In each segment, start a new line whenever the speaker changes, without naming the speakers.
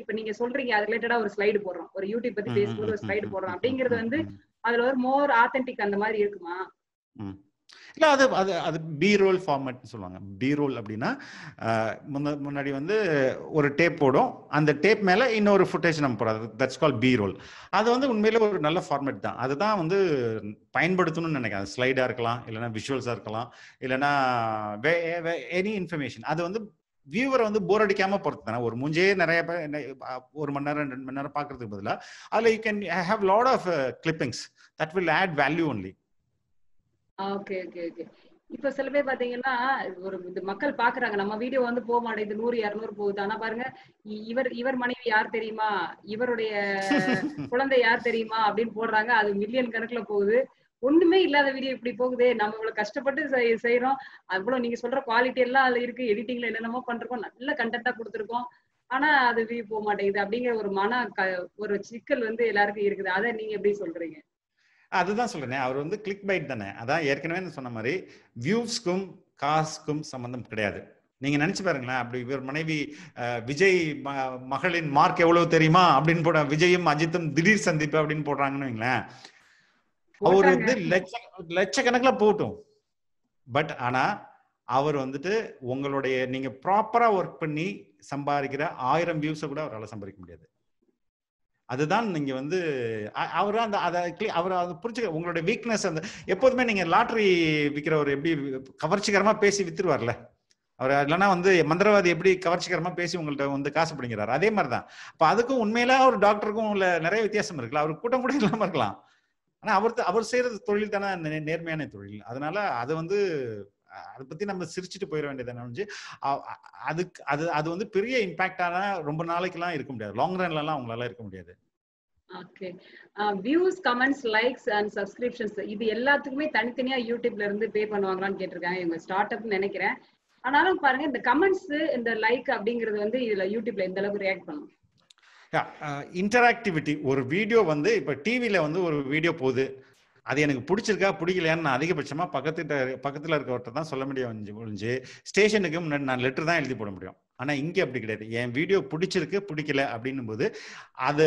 இப்ப நீங்க சொல்றீங்க அது ரிலேட்டடா ஒரு ஸ்லைடு போடுறோம் ஒரு யூடியூப் பத்தி பேசும்போது ஒரு ஸ்லைடு போடுறோம் அப்படிங்கிறது வந்து அதுல ஒரு மோர் ஆத்தென்டிக் அந்த மாதிரி இருக்குமா
ம். இல்ல அது அது அது பி ரோல் ஃபார்மேட்னு சொல்லுவாங்க பி ரோல் அப்படின்னா அஹ், முன்ன- முன்னாடி வந்து ஒரு டேப் போடும் அந்த டேப் மேல இன்னொரு ஃபுட்டேஜ் நம்ம போடுறது தட்ஸ் கால் பி ரோல் அது வந்து உண்மையில ஒரு நல்ல ஃபார்மேட் தான் அதுதான் வந்து பயன்படுத்தணும்னு நினைக்கிறேன் ஸ்லைடா இருக்கலாம் இல்லைன்னா விஷுவல்ஸா இருக்கலாம் இல்லைன்னா எனி இன்ஃபர்மேஷன் அது வந்து வியூவரை வந்து போர் அடிக்காம பொறுத்து தானே ஒரு மூஞ்சே நிறைய பேர் என்ன, அஹ், ஒரு மணி நேரம் ரெண்டு மணி நேரம் பார்க்கறதுக்கு பதிலா அதுல you can have lot of clippings that will add value only
okay okay okay இப்ப சில பேர் பாத்தீங்கன்னா ஒரு இது மக்கள் பாக்குறாங்க நம்ம வீடியோ வந்து போக மாட்டேங்குது நூறு இருநூறு போகுது ஆனா பாருங்க இ- இவர் இவர் மனைவி யார் தெரியுமா இவருடைய குழந்தை யார் தெரியுமா அப்படின்னு போடுறாங்க அது மில்லியன் கணக்குல போகுது ஒண்ணுமே இல்லாத வீடியோ இப்படி போகுதே நம்ம இவ்வளவு கஷ்டப்பட்டு செய்- செய்றோம் அவ்வளவு நீங்க சொல்ற குவாலிட்டி எல்லாம் அதுல இருக்கு எடிட்டிங்ல என்னென்னமோ பண்றோம் நல்ல கண்டென்ட்டா கொடுத்துருக்கோம் ஆனா அது வியூ போக மாட்டேங்குது அப்படிங்கிற ஒரு மன க- ஒரு சிக்கல் வந்து எல்லாருக்கும் இருக்குது அதை நீங்க எப்படி சொல்றீங்க
அதுதான் சொல்றேனே அவர் வந்து கிளிக் பைட் தானே அதான் ஏற்கனவே நான் சொன்ன மாதிரி வியூஸ்க்கும் காசுக்கும் சம்பந்தம் கிடையாது நீங்க நினைச்சு பாருங்களேன் அப்படி இவர் மனைவி அஹ், விஜய் ம- மகளின் மார்க் எவ்வளவு தெரியுமா அப்படின்னு போட விஜயும் அஜித்தும் திடீர் சந்திப்பு அப்படின்னு போடுறாங்கன்னு வைங்களேன் அவர்
போட்டாங்க.
வந்து லட்ச லட்சக்கணக்கில் போகட்டும் பட் ஆனா அவர் வந்துட்டு உங்களுடைய நீங்க ப்ராப்பரா ஒர்க் பண்ணி சம்பாதிக்கிற ஆயிரம் வியூஸை கூட அவரால் சம்பாதிக்க முடியாது அதுதான் நீங்க வந்து அ- அவர் அந்த அதை clear- அவர் அதை புரிஞ்சுக்க உங்களுடைய வீக்னஸ் அந்த எப்போதுமே நீங்க லாட்டரி விற்கிறவர் எப்படி கவர்ச்சிகரமா பேசி வித்துருவார்ல அவர் இல்லைன்னா வந்து மந்திரவாதி எப்படி கவர்ச்சிகரமா பேசி உங்கள்ட்ட வந்து காசு பிடிங்கிறாரு அதே மாதிரி தான் அப்ப அதுக்கும் உண்மையில ஒரு டாக்டருக்கும் உள்ள நிறைய வித்தியாசம் இருக்குல்ல அவர் கூட்டம் கூட இல்லாம இருக்கலாம் ஆனா அவர் அவர் செய்யறது தொழில் தானே நே- நேர்மையான தொழில் அதனால அதை வந்து அஹ், அதை பத்தி நம்ம சிரிச்சுட்டு போயிட வேண்டியது ஒழிஞ்சு அ- அ- அதுக்கு அது அது வந்து பெரிய இம்பாக்டான ரொம்ப நாளைக்கெல்லாம் இருக்க முடியாது லாங் ரன்ல எல்லாம் அவங்களால இருக்க முடியாது
okay views comments likes and subscriptions இது எல்லாத்துக்குமே தனித்தனியா யூடியூப்ல இருந்து பே பண்ணுவாங்களான்னு கேட்டிருக்காங்க இவங்க ஸ்டார்ட் அப்னு நினைக்கிறேன் ஆனாலும் பாருங்க இந்த கமெண்ட்ஸ் இந்த லைக் அப்படிங்கிறது வந்து இதுல யூடியூப்ல எந்த அளவுக்கு ரியாக்ட் பண்ணும்
இன்டராக்டிவிட்டி ஒரு வீடியோ வந்து இப்போ டிவியில் வந்து ஒரு வீடியோ போகுது அது எனக்கு பிடிச்சிருக்கா பிடிக்கலையான்னு நான் அதிகபட்சமா பக்கத்துல பக்கத்துல இருக்கவர்கிட்ட தான் சொல்ல முடியும் ஒழிஞ்சு- ஒழிஞ்சு ஸ்டேஷனுக்கு முன்னாடி நான் லெட்டர் தான் எழுதி போட முடியும் ஆனா இங்க அப்படி கிடையாது என் வீடியோ பிடிச்சிருக்கு பிடிக்கல அப்படின்னும் போது அது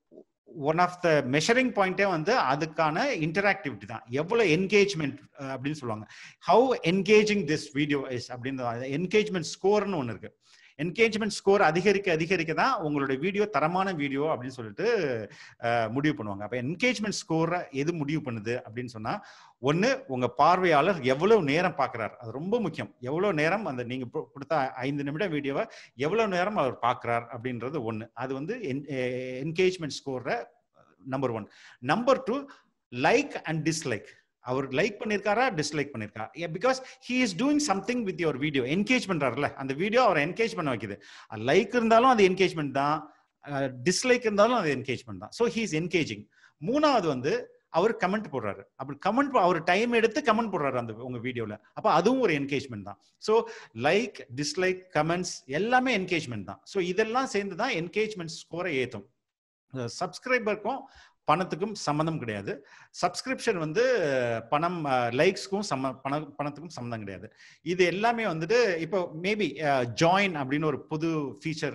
ஒன் ஆஃப் த மெஷரிங் பாயிண்டே வந்து அதுக்கான இன்டராக்டிவிட்டி தான் எவ்வளவு என்கேஜ்மெண்ட் அப்படின்னு சொல்லுவாங்க how engaging this video is அப்படின்னு என்கேஜ்மெண்ட் ஸ்கோர்னு ஒன்று இருக்கு என்கேஜ்மெண்ட் ஸ்கோர் அதிகரிக்க அதிகரிக்க தான் உங்களுடைய வீடியோ தரமான வீடியோ அப்படின்னு சொல்லிட்டு அஹ், முடிவு பண்ணுவாங்க அப்ப என்கேஜ்மெண்ட் ஸ்கோரை எது முடிவு பண்ணுது அப்படின்னு சொன்னா ஒண்ணு உங்க பார்வையாளர் எவ்வளவு நேரம் பார்க்கறாரு அது ரொம்ப முக்கியம் எவ்வளவு நேரம் அந்த நீங்க கு- கொடுத்த ஐந்து நிமிட வீடியோவை எவ்வளவு நேரம் அவர் பார்க்கறார் அப்படின்றது ஒண்ணு அது வந்து என்கேஜ்மெண்ட் ஸ்கோர்ற number one number two like and dislike அவர் லைக் பண்ணிருக்காரா டிஸ்லைக் பண்ணிருக்கா because he is doing something with your video engage பண்றாருல அந்த வீடியோ அவரை என்கேஜ் பண்ண வைக்குது லைக் இருந்தாலும் அது என்கேஜ்மெண்ட் தான் டிஸ்லைக் இருந்தாலும் அது என்கேஜ்மெண்ட் தான் ஸோ ஹி இஸ் என்கேஜிங் மூணாவது வந்து அவர் கமெண்ட் போடுறாரு அப்படி கமெண்ட் அவர் டைம் எடுத்து கமெண்ட் போடுறாரு அந்த உங்க வீடியோல அப்ப அதுவும் ஒரு என்கேஜ்மெண்ட் தான் ஸோ லைக் டிஸ்லைக் கமெண்ட்ஸ் எல்லாமே என்கேஜ்மெண்ட் தான் ஸோ இதெல்லாம் சேர்ந்து தான் என்கேஜ்மெண்ட் ஸ்கோரை ஏற்றும் சப்ஸ்கிரைபருக்கும் பணத்துக்கும் சம்மந்தம் கிடையாது சப்ஸ்கிரிப்ஷன் வந்து பணம் லைக்ஸ்க்கும் சம்ம பண பணத்துக்கும் சம்மந்தம் கிடையாது இது எல்லாமே வந்துட்டு இப்போ மேபி ஜாயின் அப்படின்னு ஒரு புது ஃபீச்சர்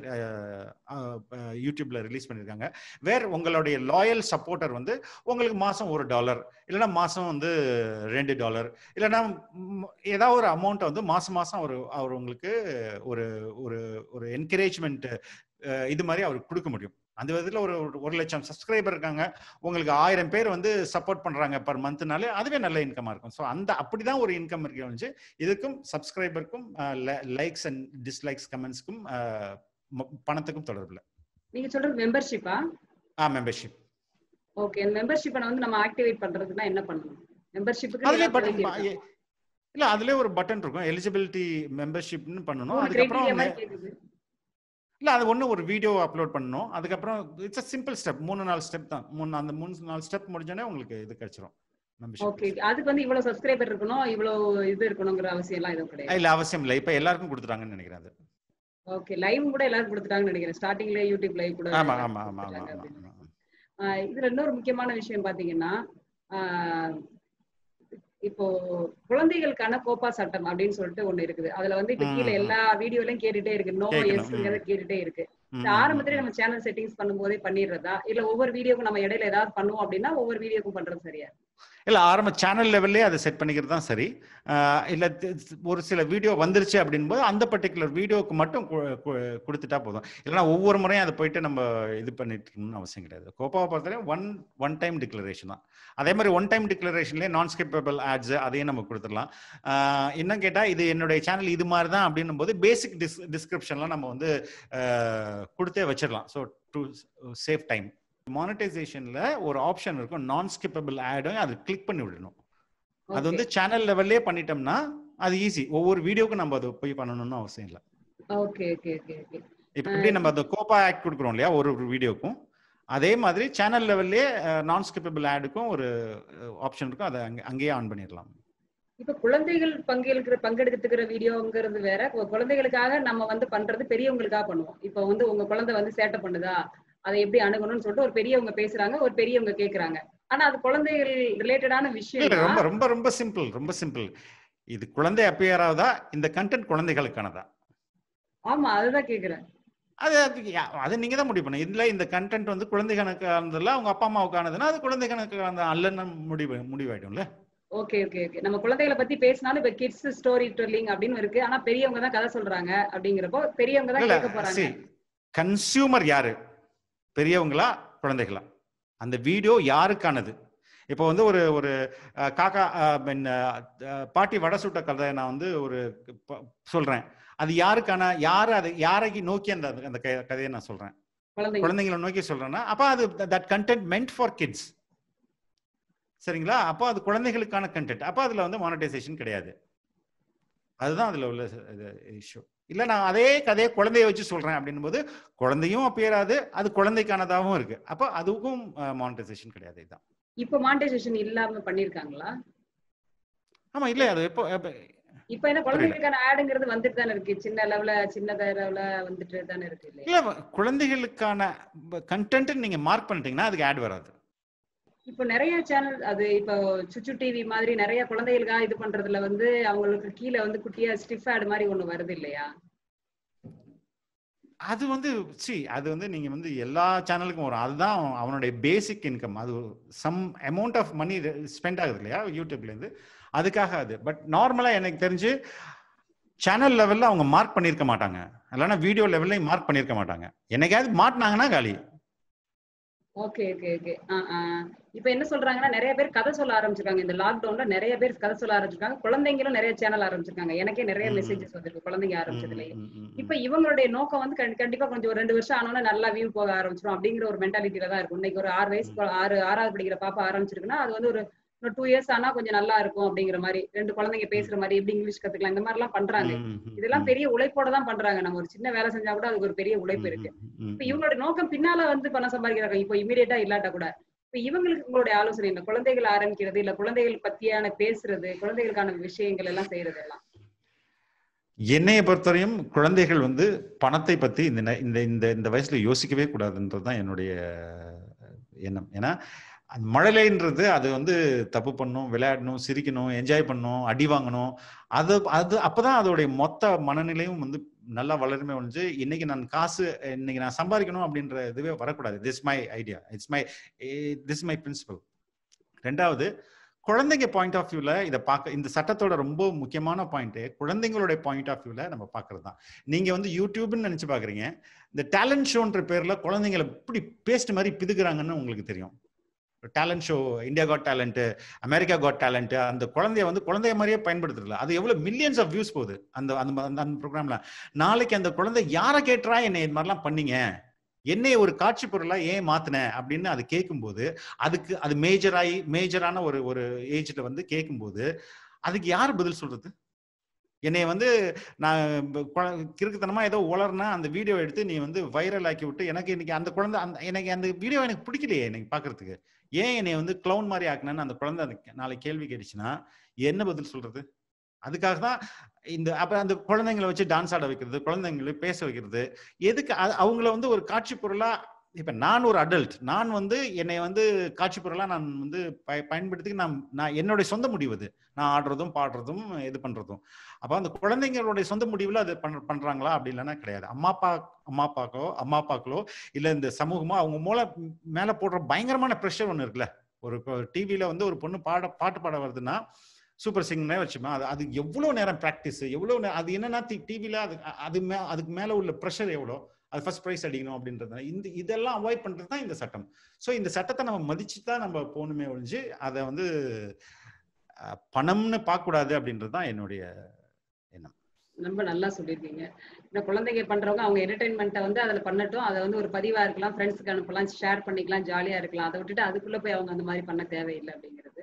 யூடியூப்ல ரிலீஸ் பண்ணியிருக்காங்க வேர் உங்களுடைய லாயல் சப்போர்ட்டர் வந்து உங்களுக்கு மாசம் ஒரு டாலர் இல்லைன்னா மாசம் வந்து ரெண்டு டாலர் இல்லைன்னா ம், ஏதாவது ஒரு அமௌண்ட்டை வந்து மாசம் மாசம் அவர் அவர் உங்களுக்கு ஒரு ஒரு ஒரு என்கரேஜ்மெண்ட் இது மாதிரி அவருக்கு கொடுக்க முடியும் அந்த விதத்துல ஒரு ஒரு- ஒரு லட்சம் சப்ஸ்கிரைபர் இருக்காங்க உங்களுக்கு ஆயிரம் பேர் வந்து சப்போர்ட் பண்றாங்க பர் மந்த்னாலே அதுவே நல்ல இன்கமா இருக்கும் ஸோ அந்த அப்படிதான் ஒரு இன்கம் இருக்கு வந்து இதுக்கும் சப்ஸ்கிரைபருக்கும் லைக்ஸ் அண்ட் டிஸ்லைக்ஸ் கமெண்ட்ஸ்க்கும் பணத்துக்கும் தொடர்பு இல்லை
நீங்க சொல்றது மெம்பர்ஷிப்பா
ஆ மெம்பர்ஷிப்
ஓகே மெம்பர்ஷிப்பை வந்து நம்ம ஆக்டிவேட் பண்றதுக்குன்னா என்ன பண்ணணும் மெம்பர்ஷிப்புக்கு
அதுலயே பட்டன் இல்ல அதுலயே ஒரு பட்டன் இருக்கும் எலிஜிபிலிட்டி மெம்பர்ஷிப்னு பண்ணணும்
கிரைட்டீரியா
அதுக்கப்புறம்
மாதிரி கேக்குது
இல்ல அது ஒண்ணு ஒரு வீடியோ அப்லோட் பண்ணணும் அதுக்கப்புறம் இட்ஸ் சிம்பிள் ஸ்டெப் மூணு நாலு ஸ்டெப் தான் மூணு அந்த மூணு நாலு ஸ்டெப் முடிஞ்சோடனே உங்களுக்கு இது கிடைச்சிரும் மெம்பர்ஷிப்
ஓகே அதுக்கு வந்து இவ்வளவு சப்ஸ்கிரைபர் இருக்கணும் இவ்வளவு இது இருக்கணுங்கிற அவசியம் எல்லாம் எதுவும் கிடையாது
இல்ல அவசியம் இல்லை இப்ப எல்லாருக்கும் கொடுத்துட்டாங்கன்னு நினைக்கிறேன் அது
ஓகே லைவ் கூட எல்லாரும் கொடுத்துட்டாங்கன்னு நினைக்கிறேன் ஸ்டார்டிங்ல யூடியூப் லைவ் கூட
ஆமா
எல்லாரும்
ஆமா ஆமா ஆமா
கொடுத்துட்டாங்க
ஆமா
அப்படின்னு.
ஆமா.
ஆஹ் இதுல இன்னொரு முக்கியமான விஷயம் பாத்தீங்கன்னா ஆஹ் இப்போ குழந்தைகளுக்கான கோப்பா சட்டம் அப்படின்னு சொல்லிட்டு ஒண்ணு இருக்குது அதுல வந்து இப்ப
ம்,
கீழே
ம்.
எல்லா வீடியோலயும் கேட்டுட்டே இருக்கு நோ
கேட்கணும்,
எஸ்ங்கிறத கேட்டுட்டே இருக்கு
ம்,
இந்த
ம்,
ஆரம்பத்திலே
ம்.
நம்ம சேனல் செட்டிங்ஸ் பண்ணும்போதே பண்ணிடுறதா இல்ல ஒவ்வொரு வீடியோக்கும் நம்ம இடையில ஏதாவது பண்ணுவோம் அப்படின்னா ஒவ்வொரு வீடியோக்கும் பண்றது சரியா
இல்ல ஆரம்ப சேனல் லெவல்லே அதை செட் பண்ணிக்கிறது தான் சரி ஆஹ் இல்ல தி- தி- ஒரு சில வீடியோ வந்துருச்சு அப்படின்போது அந்த பர்டிகுலர் வீடியோவுக்கு மட்டும் கு- கு- கொடுத்துட்டா போதும் இல்லைன்னா ஒவ்வொரு முறையும் அதை போயிட்டு நம்ம இது பண்ணிட்டு இருக்கணும்னு அவசியம் கிடையாது கோப்பாவை பொறுத்தவரை ஒன் ஒன் டைம் டிக்ளரேஷன் தான் அதே மாதிரி ஒன் டைம் டிக்ளரேஷன்லேயே நான் ஸ்கிப்பபிள் ஆட்ஸ் அதையும் நம்ம கொடுத்துடலாம் ஆஹ் இன்னும் கேட்டால் இது என்னுடைய சேனல் இது மாதிரி தான் அப்படின்னும் போது பேசிக் டிஸ் டிஸ்கிரிப்ஷன்லாம் நம்ம வந்து ஆஹ் கொடுத்தே வச்சிடலாம் ஸோ டு சேவ் டைம் மானிட்டைசேஷன்ல ஒரு ஆப்ஷன் இருக்கும் நான் ஸ்கிப்பபிள் ஆடும் அது கிளிக் பண்ணி விடணும் அது வந்து சேனல் லெவல்லே பண்ணிட்டோம்னா அது ஈஸி ஒவ்வொரு வீடியோக்கும் நம்ம அது போய் பண்ணணும்னு அவசியம் இல்லை
ஓகே ஓகே ஓகே ஓகே
இப்போ எப்படி நம்ம அந்த கோப்பா ஆக்ட் கொடுக்குறோம் இல்லையா ஒரு ஒரு வீடியோக்கும் அதே மாதிரி சேனல் லெவல்லே நான் ஸ்கிப்பபிள் ஆடுக்கும் ஒரு ஆப்ஷன் இருக்கும் அதை அங்கே அங்கேயே ஆன் பண்ணிடலாம்
இப்ப குழந்தைகள் பங்கேற்கிற பங்கெடுத்துக்கிற வீடியோங்கிறது வேற கு- குழந்தைகளுக்காக நம்ம வந்து பண்றது பெரியவங்களுக்காக பண்ணுவோம் இப்ப வந்து உங்க குழந்தை வந்து சேட்டை பண்ணுதா அதை எப்படி அணுகணும்னு சொல்லிட்டு ஒரு பெரியவங்க பேசுறாங்க ஒரு பெரியவங்க கேக்குறாங்க ஆனா அது குழந்தைகள் ரிலேட்டடான விஷயம்
இல்ல ரொம்ப
தான்.
ரொம்ப ரொம்ப சிம்பிள் ரொம்ப சிம்பிள் இது குழந்தை appear ஆகுதா இந்த கண்டென்ட் குழந்தைகளுக்கானதா
ஆமா அதுதான் கேக்குறேன்
அது அது யா- அது நீங்க தான் முடிவு பண்ணணும் இதுல இந்த கண்டென்ட் வந்து குழந்தைகளுக்கானதுல அவங்க அப்பா அம்மாவுக்கானதுன்னா அது குழந்தைகளுக்கான அல்லன்னு முடிவு முடிவாயிடும்ல
ஓகே ஓகே ஓகே நம்ம குழந்தைகளை பத்தி பேசினாலும் இப்ப கிட்ஸ் ஸ்டோரி டெல்லிங் அப்படின்னு இருக்கு ஆனா பெரியவங்க தான் கதை சொல்றாங்க அப்படிங்கிறப்போ பெரியவங்க தான்
இல்ல
கேட்க போறாங்க
see, கன்சியூமர் யாரு பெரியவங்களா குழந்தைகளா அந்த வீடியோ யாருக்கானது இப்போ வந்து ஒரு ஒரு அஹ், காக்கா அஹ், பின், அஹ், அஹ், பாட்டி வடை சுட்ட கதை நான் வந்து ஒரு ப- சொல்றேன் அது யாருக்கான யாரு அதை யாரை நோக்கி அந்த அந்த க- கதையை நான் சொல்றேன்
குழந்தைங்க
குழந்தைங்களை நோக்கி சொல்றேன்னா அப்ப அது that content meant for kids சரிங்களா அப்போ அது குழந்தைகளுக்கான கண்டென்ட் அப்போ அதுல வந்து மானிட்டைசேஷன் கிடையாது அதுதான் அதுல உள்ள இஷ்யூ இல்ல நான் அதே கதையை குழந்தைய வச்சு சொல்றேன் அப்படின்னும் போது குழந்தையும் அப்பேராது அது குழந்தைக்கானதாகவும் இருக்கு அப்போ அதுக்கும் மானிட்டைசேஷன் கிடையாது இதுதான்
இப்ப மானிட்டைசேஷன் இல்லாம பண்ணிருக்காங்களா
ஆமா இல்ல அது எப்போ எப்ப-
இப்ப என்ன குழந்தைகளுக்கான ஆடுங்கிறது வந்துட்டு தானே இருக்கு சின்ன அளவுல சின்னத அளவுல வந்துட்டு தானே இருக்கு இல்லையா
இல்ல குழந்தைகளுக்கான கண்டென்ட் நீங்க மார்க் பண்ணிட்டீங்கன்னா அதுக்கு ஆட் வராது
இப்போ நிறைய சேனல் அது இப்போ சுச்சு டிவி மாதிரி நிறைய குழந்தைகளுக்காக இது பண்றதுல வந்து அவங்களுக்கு கீழே வந்து குட்டியா ஸ்டிஃப் ஆட் மாதிரி ஒண்ணு வருது இல்லையா
அது வந்து சி அது வந்து நீங்க வந்து எல்லா சேனலுக்கும் வரும் அதுதான் அவன் அவனுடைய பேசிக் இன்கம் அது some amount of money spend ஆகுது இல்லையா யூடியூப்ல இருந்து அதுக்காக அது பட் நார்மலா எனக்கு தெரிஞ்சு சேனல் லெவல்ல அவங்க மார்க் பண்ணியிருக்க மாட்டாங்க இல்லைன்னா வீடியோ லெவல்லையும் மார்க் பண்ணியிருக்க மாட்டாங்க என்னைக்காவது மாட்டினாங்கன்னா காலி
ஓகே ஓகே ஓகே இப்போ என்ன சொல்றாங்கன்னா நிறைய பேர் கதை சொல்ல ஆரம்பிச்சிருக்காங்க இந்த லாக்டவுன்ல நிறைய பேர் கதை சொல்ல ஆரம்பிச்சிருக்காங்க குழந்தைங்களும் நிறைய சேனல் ஆரம்பிச்சிருக்காங்க எனக்கே நிறைய
ம்.
மெசேஜஸ் வந்திருக்கு குழந்தைங்க ஆரம்பிச்சதுலயே
ம், ம், ம், ம்.
இப்ப இவங்களுடைய நோக்கம் வந்து கண்டி- கண்டிப்பா கொஞ்சம் ஒரு ரெண்டு வருஷம் ஆனோன்னா நல்லா வியூ போக ஆரம்பிச்சிடும் அப்படிங்கிற ஒரு மென்டாலிட்டியில தான் இருக்கும் இன்னைக்கு ஒரு ஆறு வயசு ப- ஆறு ஆறாவது படிக்கிற பாப்பா ஆரம்பிச்சிருக்குன்னா அது வந்து ஒரு டூ இயர்ஸ் ஆனா கொஞ்சம் நல்லா இருக்கும் அப்படிங்கிற மாதிரி ரெண்டு குழந்தைங்க பேசுற மாதிரி எப்படி இங்கிலீஷ் கத்துக்கலாம் இந்த மாதிரி எல்லாம் பண்றாங்க
ம், ம், ம்,
இதெல்லாம்
ம்.
பெரிய உழைப்போட தான் பண்றாங்க நம்ம ஒரு சின்ன வேலை செஞ்சா கூட அதுக்கு ஒரு பெரிய உழைப்பு இருக்கு
ம், ம்,
இப்ப
ம்.
இவங்களோட நோக்கம் பின்னால வந்து பணம் சம்பாதிக்கிறாங்க இப்போ இமீடியட்டா இல்லாட்டா கூட இப்ப இவங்களுக்கு உங்களுடைய ஆலோசனை என்ன குழந்தைகள் ஆரம்பிக்கிறது இல்ல குழந்தைகள் பத்தியான பேசுறது குழந்தைகளுக்கான விஷயங்கள் எல்லாம் செய்யறது எல்லாம்
என்னைய பொறுத்தவரையும் குழந்தைகள் வந்து பணத்தை பத்தி இந்த நே- இந்த இந்த இந்த வயசுல யோசிக்கவே கூடாதுன்றது தான் என்னுடைய எண்ணம் ஏன்னா அந்த மழலைன்றது அது வந்து தப்பு பண்ணணும் விளையாடணும் சிரிக்கணும் என்ஜாய் பண்ணணும் அடி வாங்கணும் அது அது அப்பதான் அதோடைய மொத்த மனநிலையும் வந்து நல்லா வளருமே ஒழிஞ்சு இன்னைக்கு நான் காசு இன்னைக்கு நான் சம்பாதிக்கணும் அப்படின்ற இதுவே வரக்கூடாது this my idea it's my this my principle ரெண்டாவது குழந்தைங்க பாயிண்ட் ஆஃப் வியூல இதை பார்க்க இந்த சட்டத்தோட ரொம்ப முக்கியமான பாயிண்ட் குழந்தைங்களுடைய பாயிண்ட் ஆஃப் வியூல நம்ம பார்க்கறது தான் நீங்க வந்து யூடியூப்னு நினைச்சு பாக்குறீங்க இந்த டேலண்ட் ஷோன்ற பேர்ல குழந்தைங்களை எப்படி பேஸ்ட் மாதிரி பிதுக்குறாங்கன்னு உங்களுக்கு தெரியும் talent show India got talent America got talent அந்த குழந்தைய வந்து குழந்தைய மாதிரியே பயன்படுத்துறதுல அது எவ்வளவு மில்லியன்ஸ் ஆஃப் வியூஸ் போகுது அந்த அந்த அந்த- அந்த ப்ரோக்ராம்ல நாளைக்கு அந்த குழந்தை யாரை கேட்டுறா என்னை இது மாதிரிலாம் பண்ணீங்க என்னை ஒரு காட்சி பொருளா ஏன் மாத்தின அப்படின்னு அது கேட்கும்போது அதுக்கு அது மேஜராகி மேஜரான ஒரு ஒரு ஏஜ்ல வந்து கேட்கும்போது அதுக்கு யார் பதில் சொல்றது என்னைய வந்து நான் இப்ப குழ- கிறுக்குத்தனமா ஏதோ உளர்னா அந்த வீடியோ எடுத்து நீ வந்து வைரல் ஆக்கி விட்டு எனக்கு இன்னைக்கு அந்த குழந்தை அந்த எனக்கு அந்த வீடியோ எனக்கு பிடிக்கலையே எனக்கு பாக்குறதுக்கு ஏன் என்னை வந்து க்ளவுன் மாதிரி ஆக்குனேன்னு அந்த குழந்தை அந்த நாளைக்கு கேள்வி கேட்டுச்சுன்னா என்ன பதில் சொல்றது அதுக்காக தான் இந்த அப்ப அந்த குழந்தைங்களை வச்சு டான்ஸ் ஆட வைக்கிறது குழந்தைங்களை பேச வைக்கிறது எதுக்கு அது- அவங்கள வந்து ஒரு காட்சி பொருளா இப்ப நான் ஒரு அடல்ட் நான் வந்து என்னை வந்து காட்சி பொருளா நான் வந்து பய பயன்படுத்தி நான் நான் என்னுடைய சொந்த முடிவு அது நான் ஆடுறதும் பாடுறதும் இது பண்றதும் அப்ப அந்த குழந்தைங்களுடைய சொந்த முடிவுல அது பண் பண்றாங்களா அப்படி இல்லைன்னா கிடையாது அம்மா அப்பா அம்மா அப்பாக்கோ அம்மா அப்பாக்களோ இல்ல இந்த சமூகமோ அவங்க மூல மேல போடுற பயங்கரமான ப்ரெஷர் ஒன்று இருக்குல்ல ஒரு டிவியில வந்து ஒரு பொண்ணு பாட பாட்டு பாட வருதுன்னா சூப்பர் சிங்கர்னே வச்சுமா அது அது எவ்வளோ நேரம் ப்ராக்டிஸ் எவ்வளோ நே- அது என்னன்னா டிவியில் அது அது மே அதுக்கு மேலே உள்ள ப்ரெஷர் எவ்வளோ அது ஃபர்ஸ்ட் ப்ரைஸ் அடிக்கணும் அப்படின்றது இந்த இதெல்லாம் அவாய்ட் பண்ணுறது தான் இந்த சட்டம் ஸோ இந்த சட்டத்தை நம்ம மதிச்சு தான் நம்ம போகணுமே ஒழிஞ்சு அதை வந்து அஹ், பணம்னு பார்க்கக்கூடாது அப்படின்றது தான் என்னுடைய
ரொம்ப நல்லா சொல்லியிருக்கீங்க இந்த குழந்தைங்க பண்றவங்க அவங்க என்டர்டைன்மெண்ட்டை வந்து அதுல பண்ணட்டும் அதை வந்து ஒரு பதிவா இருக்கலாம் ஃப்ரெண்ட்ஸ்க்கு அனுப்பலாம் ஷேர் பண்ணிக்கலாம் ஜாலியா இருக்கலாம் அதை விட்டுட்டு அதுக்குள்ள போய் அவங்க அந்த மாதிரி பண்ண தேவையில்லை அப்படிங்கிறது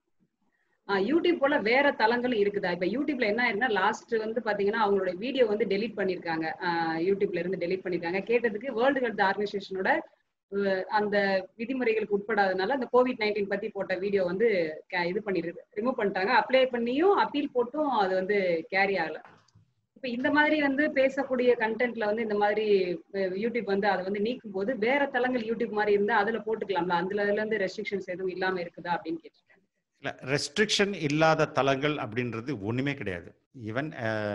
ஆஹ் யூடியூப் போல வேற தளங்களும் இருக்குதா இப்ப யூடியூப்ல என்ன ஆயிருந்தா லாஸ்ட் வந்து பாத்தீங்கன்னா அவங்களோட வீடியோ வந்து டெலீட் பண்ணிருக்காங்க ஆஹ் யூடியூப்ல இருந்து டெலீட் பண்ணிருக்காங்க கேட்டதுக்கு வேர்ல்டு ஹெல்த் ஆர்கனைசேஷனோட அந்த விதிமுறைகளுக்கு உட்படாதனால அந்த கோவிட் நைன்டீன் பத்தி போட்ட வீடியோ வந்து ca- இது பண்ணிருக்கு ரிமூவ் பண்ணிட்டாங்க அப்ளை பண்ணியும் அப்பீல் போட்டும் அது வந்து கேரி ஆகல இப்ப இந்த மாதிரி வந்து பேசக்கூடிய கண்டென்ட்ல வந்து இந்த மாதிரி அஹ், யூடியூப் வந்து அதை வந்து நீக்கும் போது வேற தளங்கள் யூடியூப் மாதிரி இருந்தா அதுல போட்டுக்கலாம்ல அதுல அதுல இருந்து ரெஸ்ட்ரிக்ஷன்ஸ் எதுவும் இல்லாம இருக்குதா அப்படின்னு கேட்டிருக்கேன்
இல்லை ரெஸ்ட்ரிக்ஷன் இல்லாத தளங்கள் அப்படின்றது ஒன்றுமே கிடையாது ஈவன்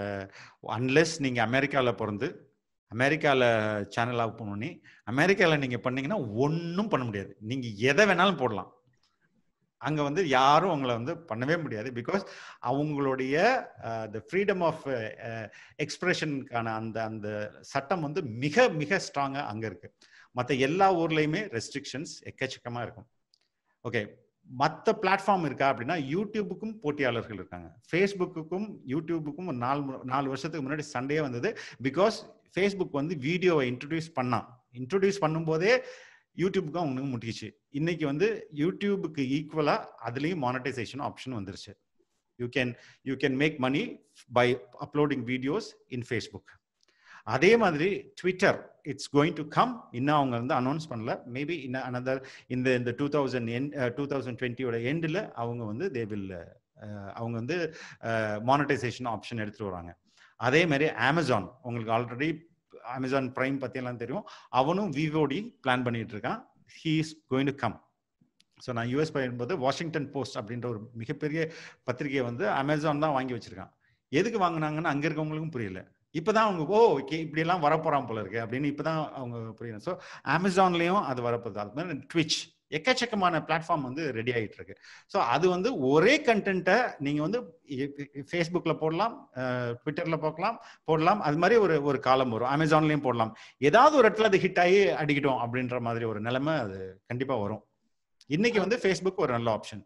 அன்லெஸ் நீங்கள் அமெரிக்காவில் பிறந்து அமெரிக்காவில் சேனல் ஆஃப் பண்ணி அமெரிக்காவில் நீங்கள் பண்ணீங்கன்னா ஒன்றும் பண்ண முடியாது நீங்கள் எதை வேணாலும் போடலாம் அங்கே வந்து யாரும் உங்களை வந்து பண்ணவே முடியாது பிகாஸ் அவங்களுடைய த ஃப்ரீடம் ஆஃப் எக்ஸ்பிரஷனுக்கான அந்த அந்த சட்டம் வந்து மிக மிக ஸ்ட்ராங்காக அங்கே இருக்கு மற்ற எல்லா ஊர்லேயுமே ரெஸ்ட்ரிக்ஷன்ஸ் எக்கச்சக்கமாக இருக்கும் ஓகே மற்ற பிளாட்ஃபார்ம் இருக்கா அப்படின்னா யூடியூபுக்கும் போட்டியாளர்கள் இருக்காங்க ஃபேஸ்புக்குக்கும் யூடியூபுக்கும் ஒரு நாலு மு- நாலு வருஷத்துக்கு முன்னாடி சண்டையே வந்தது பிகாஸ் ஃபேஸ்புக் வந்து வீடியோவை இன்ட்ரடியூஸ் பண்ணான் இன்ட்ரடியூஸ் பண்ணும்போதே யூடியூபுக்கும் அவனுக்கு முட்டிக்கிச்சு இன்னைக்கு வந்து யூடியூபுக்கு ஈக்குவலா அதுலேயும் மானடைசேஷன் ஆப்ஷன் வந்துருச்சு you can you can make money by uploading videos in Facebook அதே மாதிரி Twitter it's going to come இன்னும் அவங்க வந்து அனௌன்ஸ் பண்ணல மேபி இன்னும் அனதர் இந்த இந்த டூ தௌசண்ட் என் டூ தௌசண்ட் டுவெண்ட்டியோட எண்டில் அவங்க வந்து தே வில் அவங்க வந்து மானடைசேஷன் ஆப்ஷன் எடுத்துட்டு வராங்க அதே மாதிரி அமேசான் உங்களுக்கு ஆல்ரெடி அமேசான் பிரைம் பற்றியெல்லாம் தெரியும் அவனும் விவோடி பிளான் பண்ணிட்டு இருக்கான் he is going to come so நான் யூஎஸ் போது வாஷிங்டன் போஸ்ட் அப்படின்ற ஒரு மிகப்பெரிய பத்திரிகையை வந்து அமேசான் தான் வாங்கி வச்சிருக்கான் எதுக்கு வாங்கினாங்கன்னு அங்கே இருக்கவங்களுக்கும் புரியல இப்போதான் அவங்க ஓ ஓகே இப்படியெல்லாம் வரப்போறான் போல இருக்கு அப்படின்னு இப்போதான் அவங்க புரியணும் ஸோ அமேசான்லேயும் அது வரப்போகுது அது மாதிரி ட்விச் எக்கச்சக்கமான பிளாட்ஃபார்ம் வந்து ரெடி ஆகிட்டு இருக்கு ஸோ அது வந்து ஒரே கண்டென்ட்டை நீங்கள் வந்து ஃபேஸ்புக்கில் போடலாம் ட்விட்டரில் போடலாம் போடலாம் அது மாதிரி ஒரு ஒரு காலம் வரும் அமேசான்லேயும் போடலாம் ஏதாவது ஒரு இடத்துல அது ஹிட் ஆகி அடிக்கிட்டோம் அப்படின்ற மாதிரி ஒரு நிலைமை அது கண்டிப்பாக வரும் இன்னைக்கு வந்து ஃபேஸ்புக் ஒரு நல்ல ஆப்ஷன்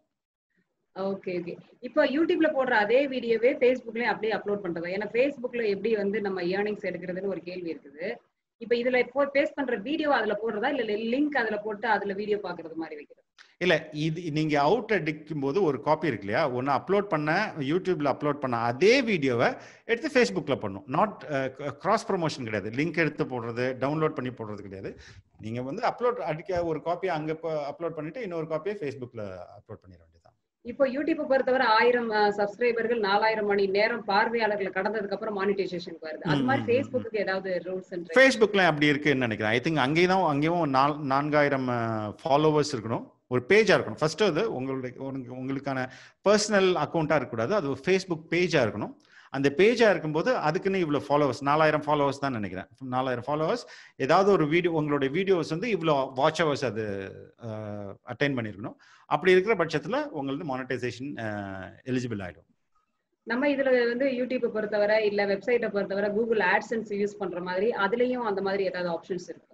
ஓகே ஓகே இப்போ யூடியூப்ல போடுற அதே வீடியோவே ஃபேஸ்புக்லயும் அப்படியே அப்லோட் பண்றதா ஏன்னா ஃபேஸ்புக்ல எப்படி வந்து நம்ம ஏர்னிங்ஸ் எடுக்கிறதுன்னு ஒரு கேள்வி இருக்குது இப்போ இதுல இப்போ பேஸ்ட் பண்ற வீடியோ அதுல போடுறதா இல்ல லிங்க் அதுல போட்டு அதுல வீடியோ பாக்குறது மாதிரி வைக்கிறது
இல்ல இது நீங்க அவுட் அடிக்கும் போது ஒரு காப்பி இருக்கு இல்லையா ஒன்னு அப்லோட் பண்ண யூடியூப்ல அப்லோட் பண்ண அதே வீடியோவை எடுத்து ஃபேஸ்புக்ல பண்ணும் நாட் கிராஸ் ப்ரொமோஷன் கிடையாது லிங்க் எடுத்து போடுறது டவுன்லோட் பண்ணி போடுறது கிடையாது நீங்க வந்து அப்லோட் அடிக்க ஒரு காப்பியை அங்க அப்லோட் பண்ணிட்டு இன்னொரு காப்பியை ஃபேஸ்புக்ல அப்லோட் பண்ணிட வேண்டியதான்
இப்போ யூடியூப்பை பொறுத்தவரை ஆயிரம் சப்ஸ்கிரைபர்கள் நாலாயிரம் மணி நேரம் பார்வையாளர்களை கடந்ததுக்கு அப்புறம் மானிட்டைசேஷன் வருது அது மாதிரி
ம், ம், ம்.
ஃபேஸ்புக்கு ஏதாவது ரூல்ஸ் அண்ட்
ஃபேஸ்புக்ல அப்படி இருக்குன்னு நினைக்கிறேன் ஐ திங்க் அங்கேயும் தான் அங்கேயும் நால் நான்காயிரம் ஃபாலோவர்ஸ் இருக்கணும் ஒரு பேஜா இருக்கணும் ஃபர்ஸ்ட் அது உங்களுடைய உங்களுக்கு- உங்களுக்கான பர்சனல் அக்கௌண்ட்டா இருக்கக்கூடாது அது ஒரு ஃபேஸ்புக் பேஜா இருக்கணும் அந்த பேஜா இருக்கும்போது அதுக்குன்னு இவ்வளோ ஃபாலோவர்ஸ் நாலாயிரம் ஃபாலோவர்ஸ் தான் நினைக்கிறேன் நாலாயிரம் ஃபாலோவர்ஸ் ஏதாவது ஒரு வீடியோ உங்களுடைய வீடியோஸ் வந்து இவ்வளோ வாட்ச் ஹவர்ஸ் அது அட்டைன் பண்ணியிருக்கணும் அப்படி இருக்கிற பட்சத்தில் உங்களுக்கு மானிட்டைசேஷன் எலிஜிபிள் ஆகிடும்
நம்ம இதுல வந்து யூடியூப்பை பொறுத்தவரை இல்ல வெப்சைட்டை பொறுத்தவரை கூகுள் ஆட்சன்ஸ் யூஸ் பண்ற மாதிரி அதுலயும் அந்த மாதிரி ஏதாவது ஆப்ஷன்ஸ் இருக்கு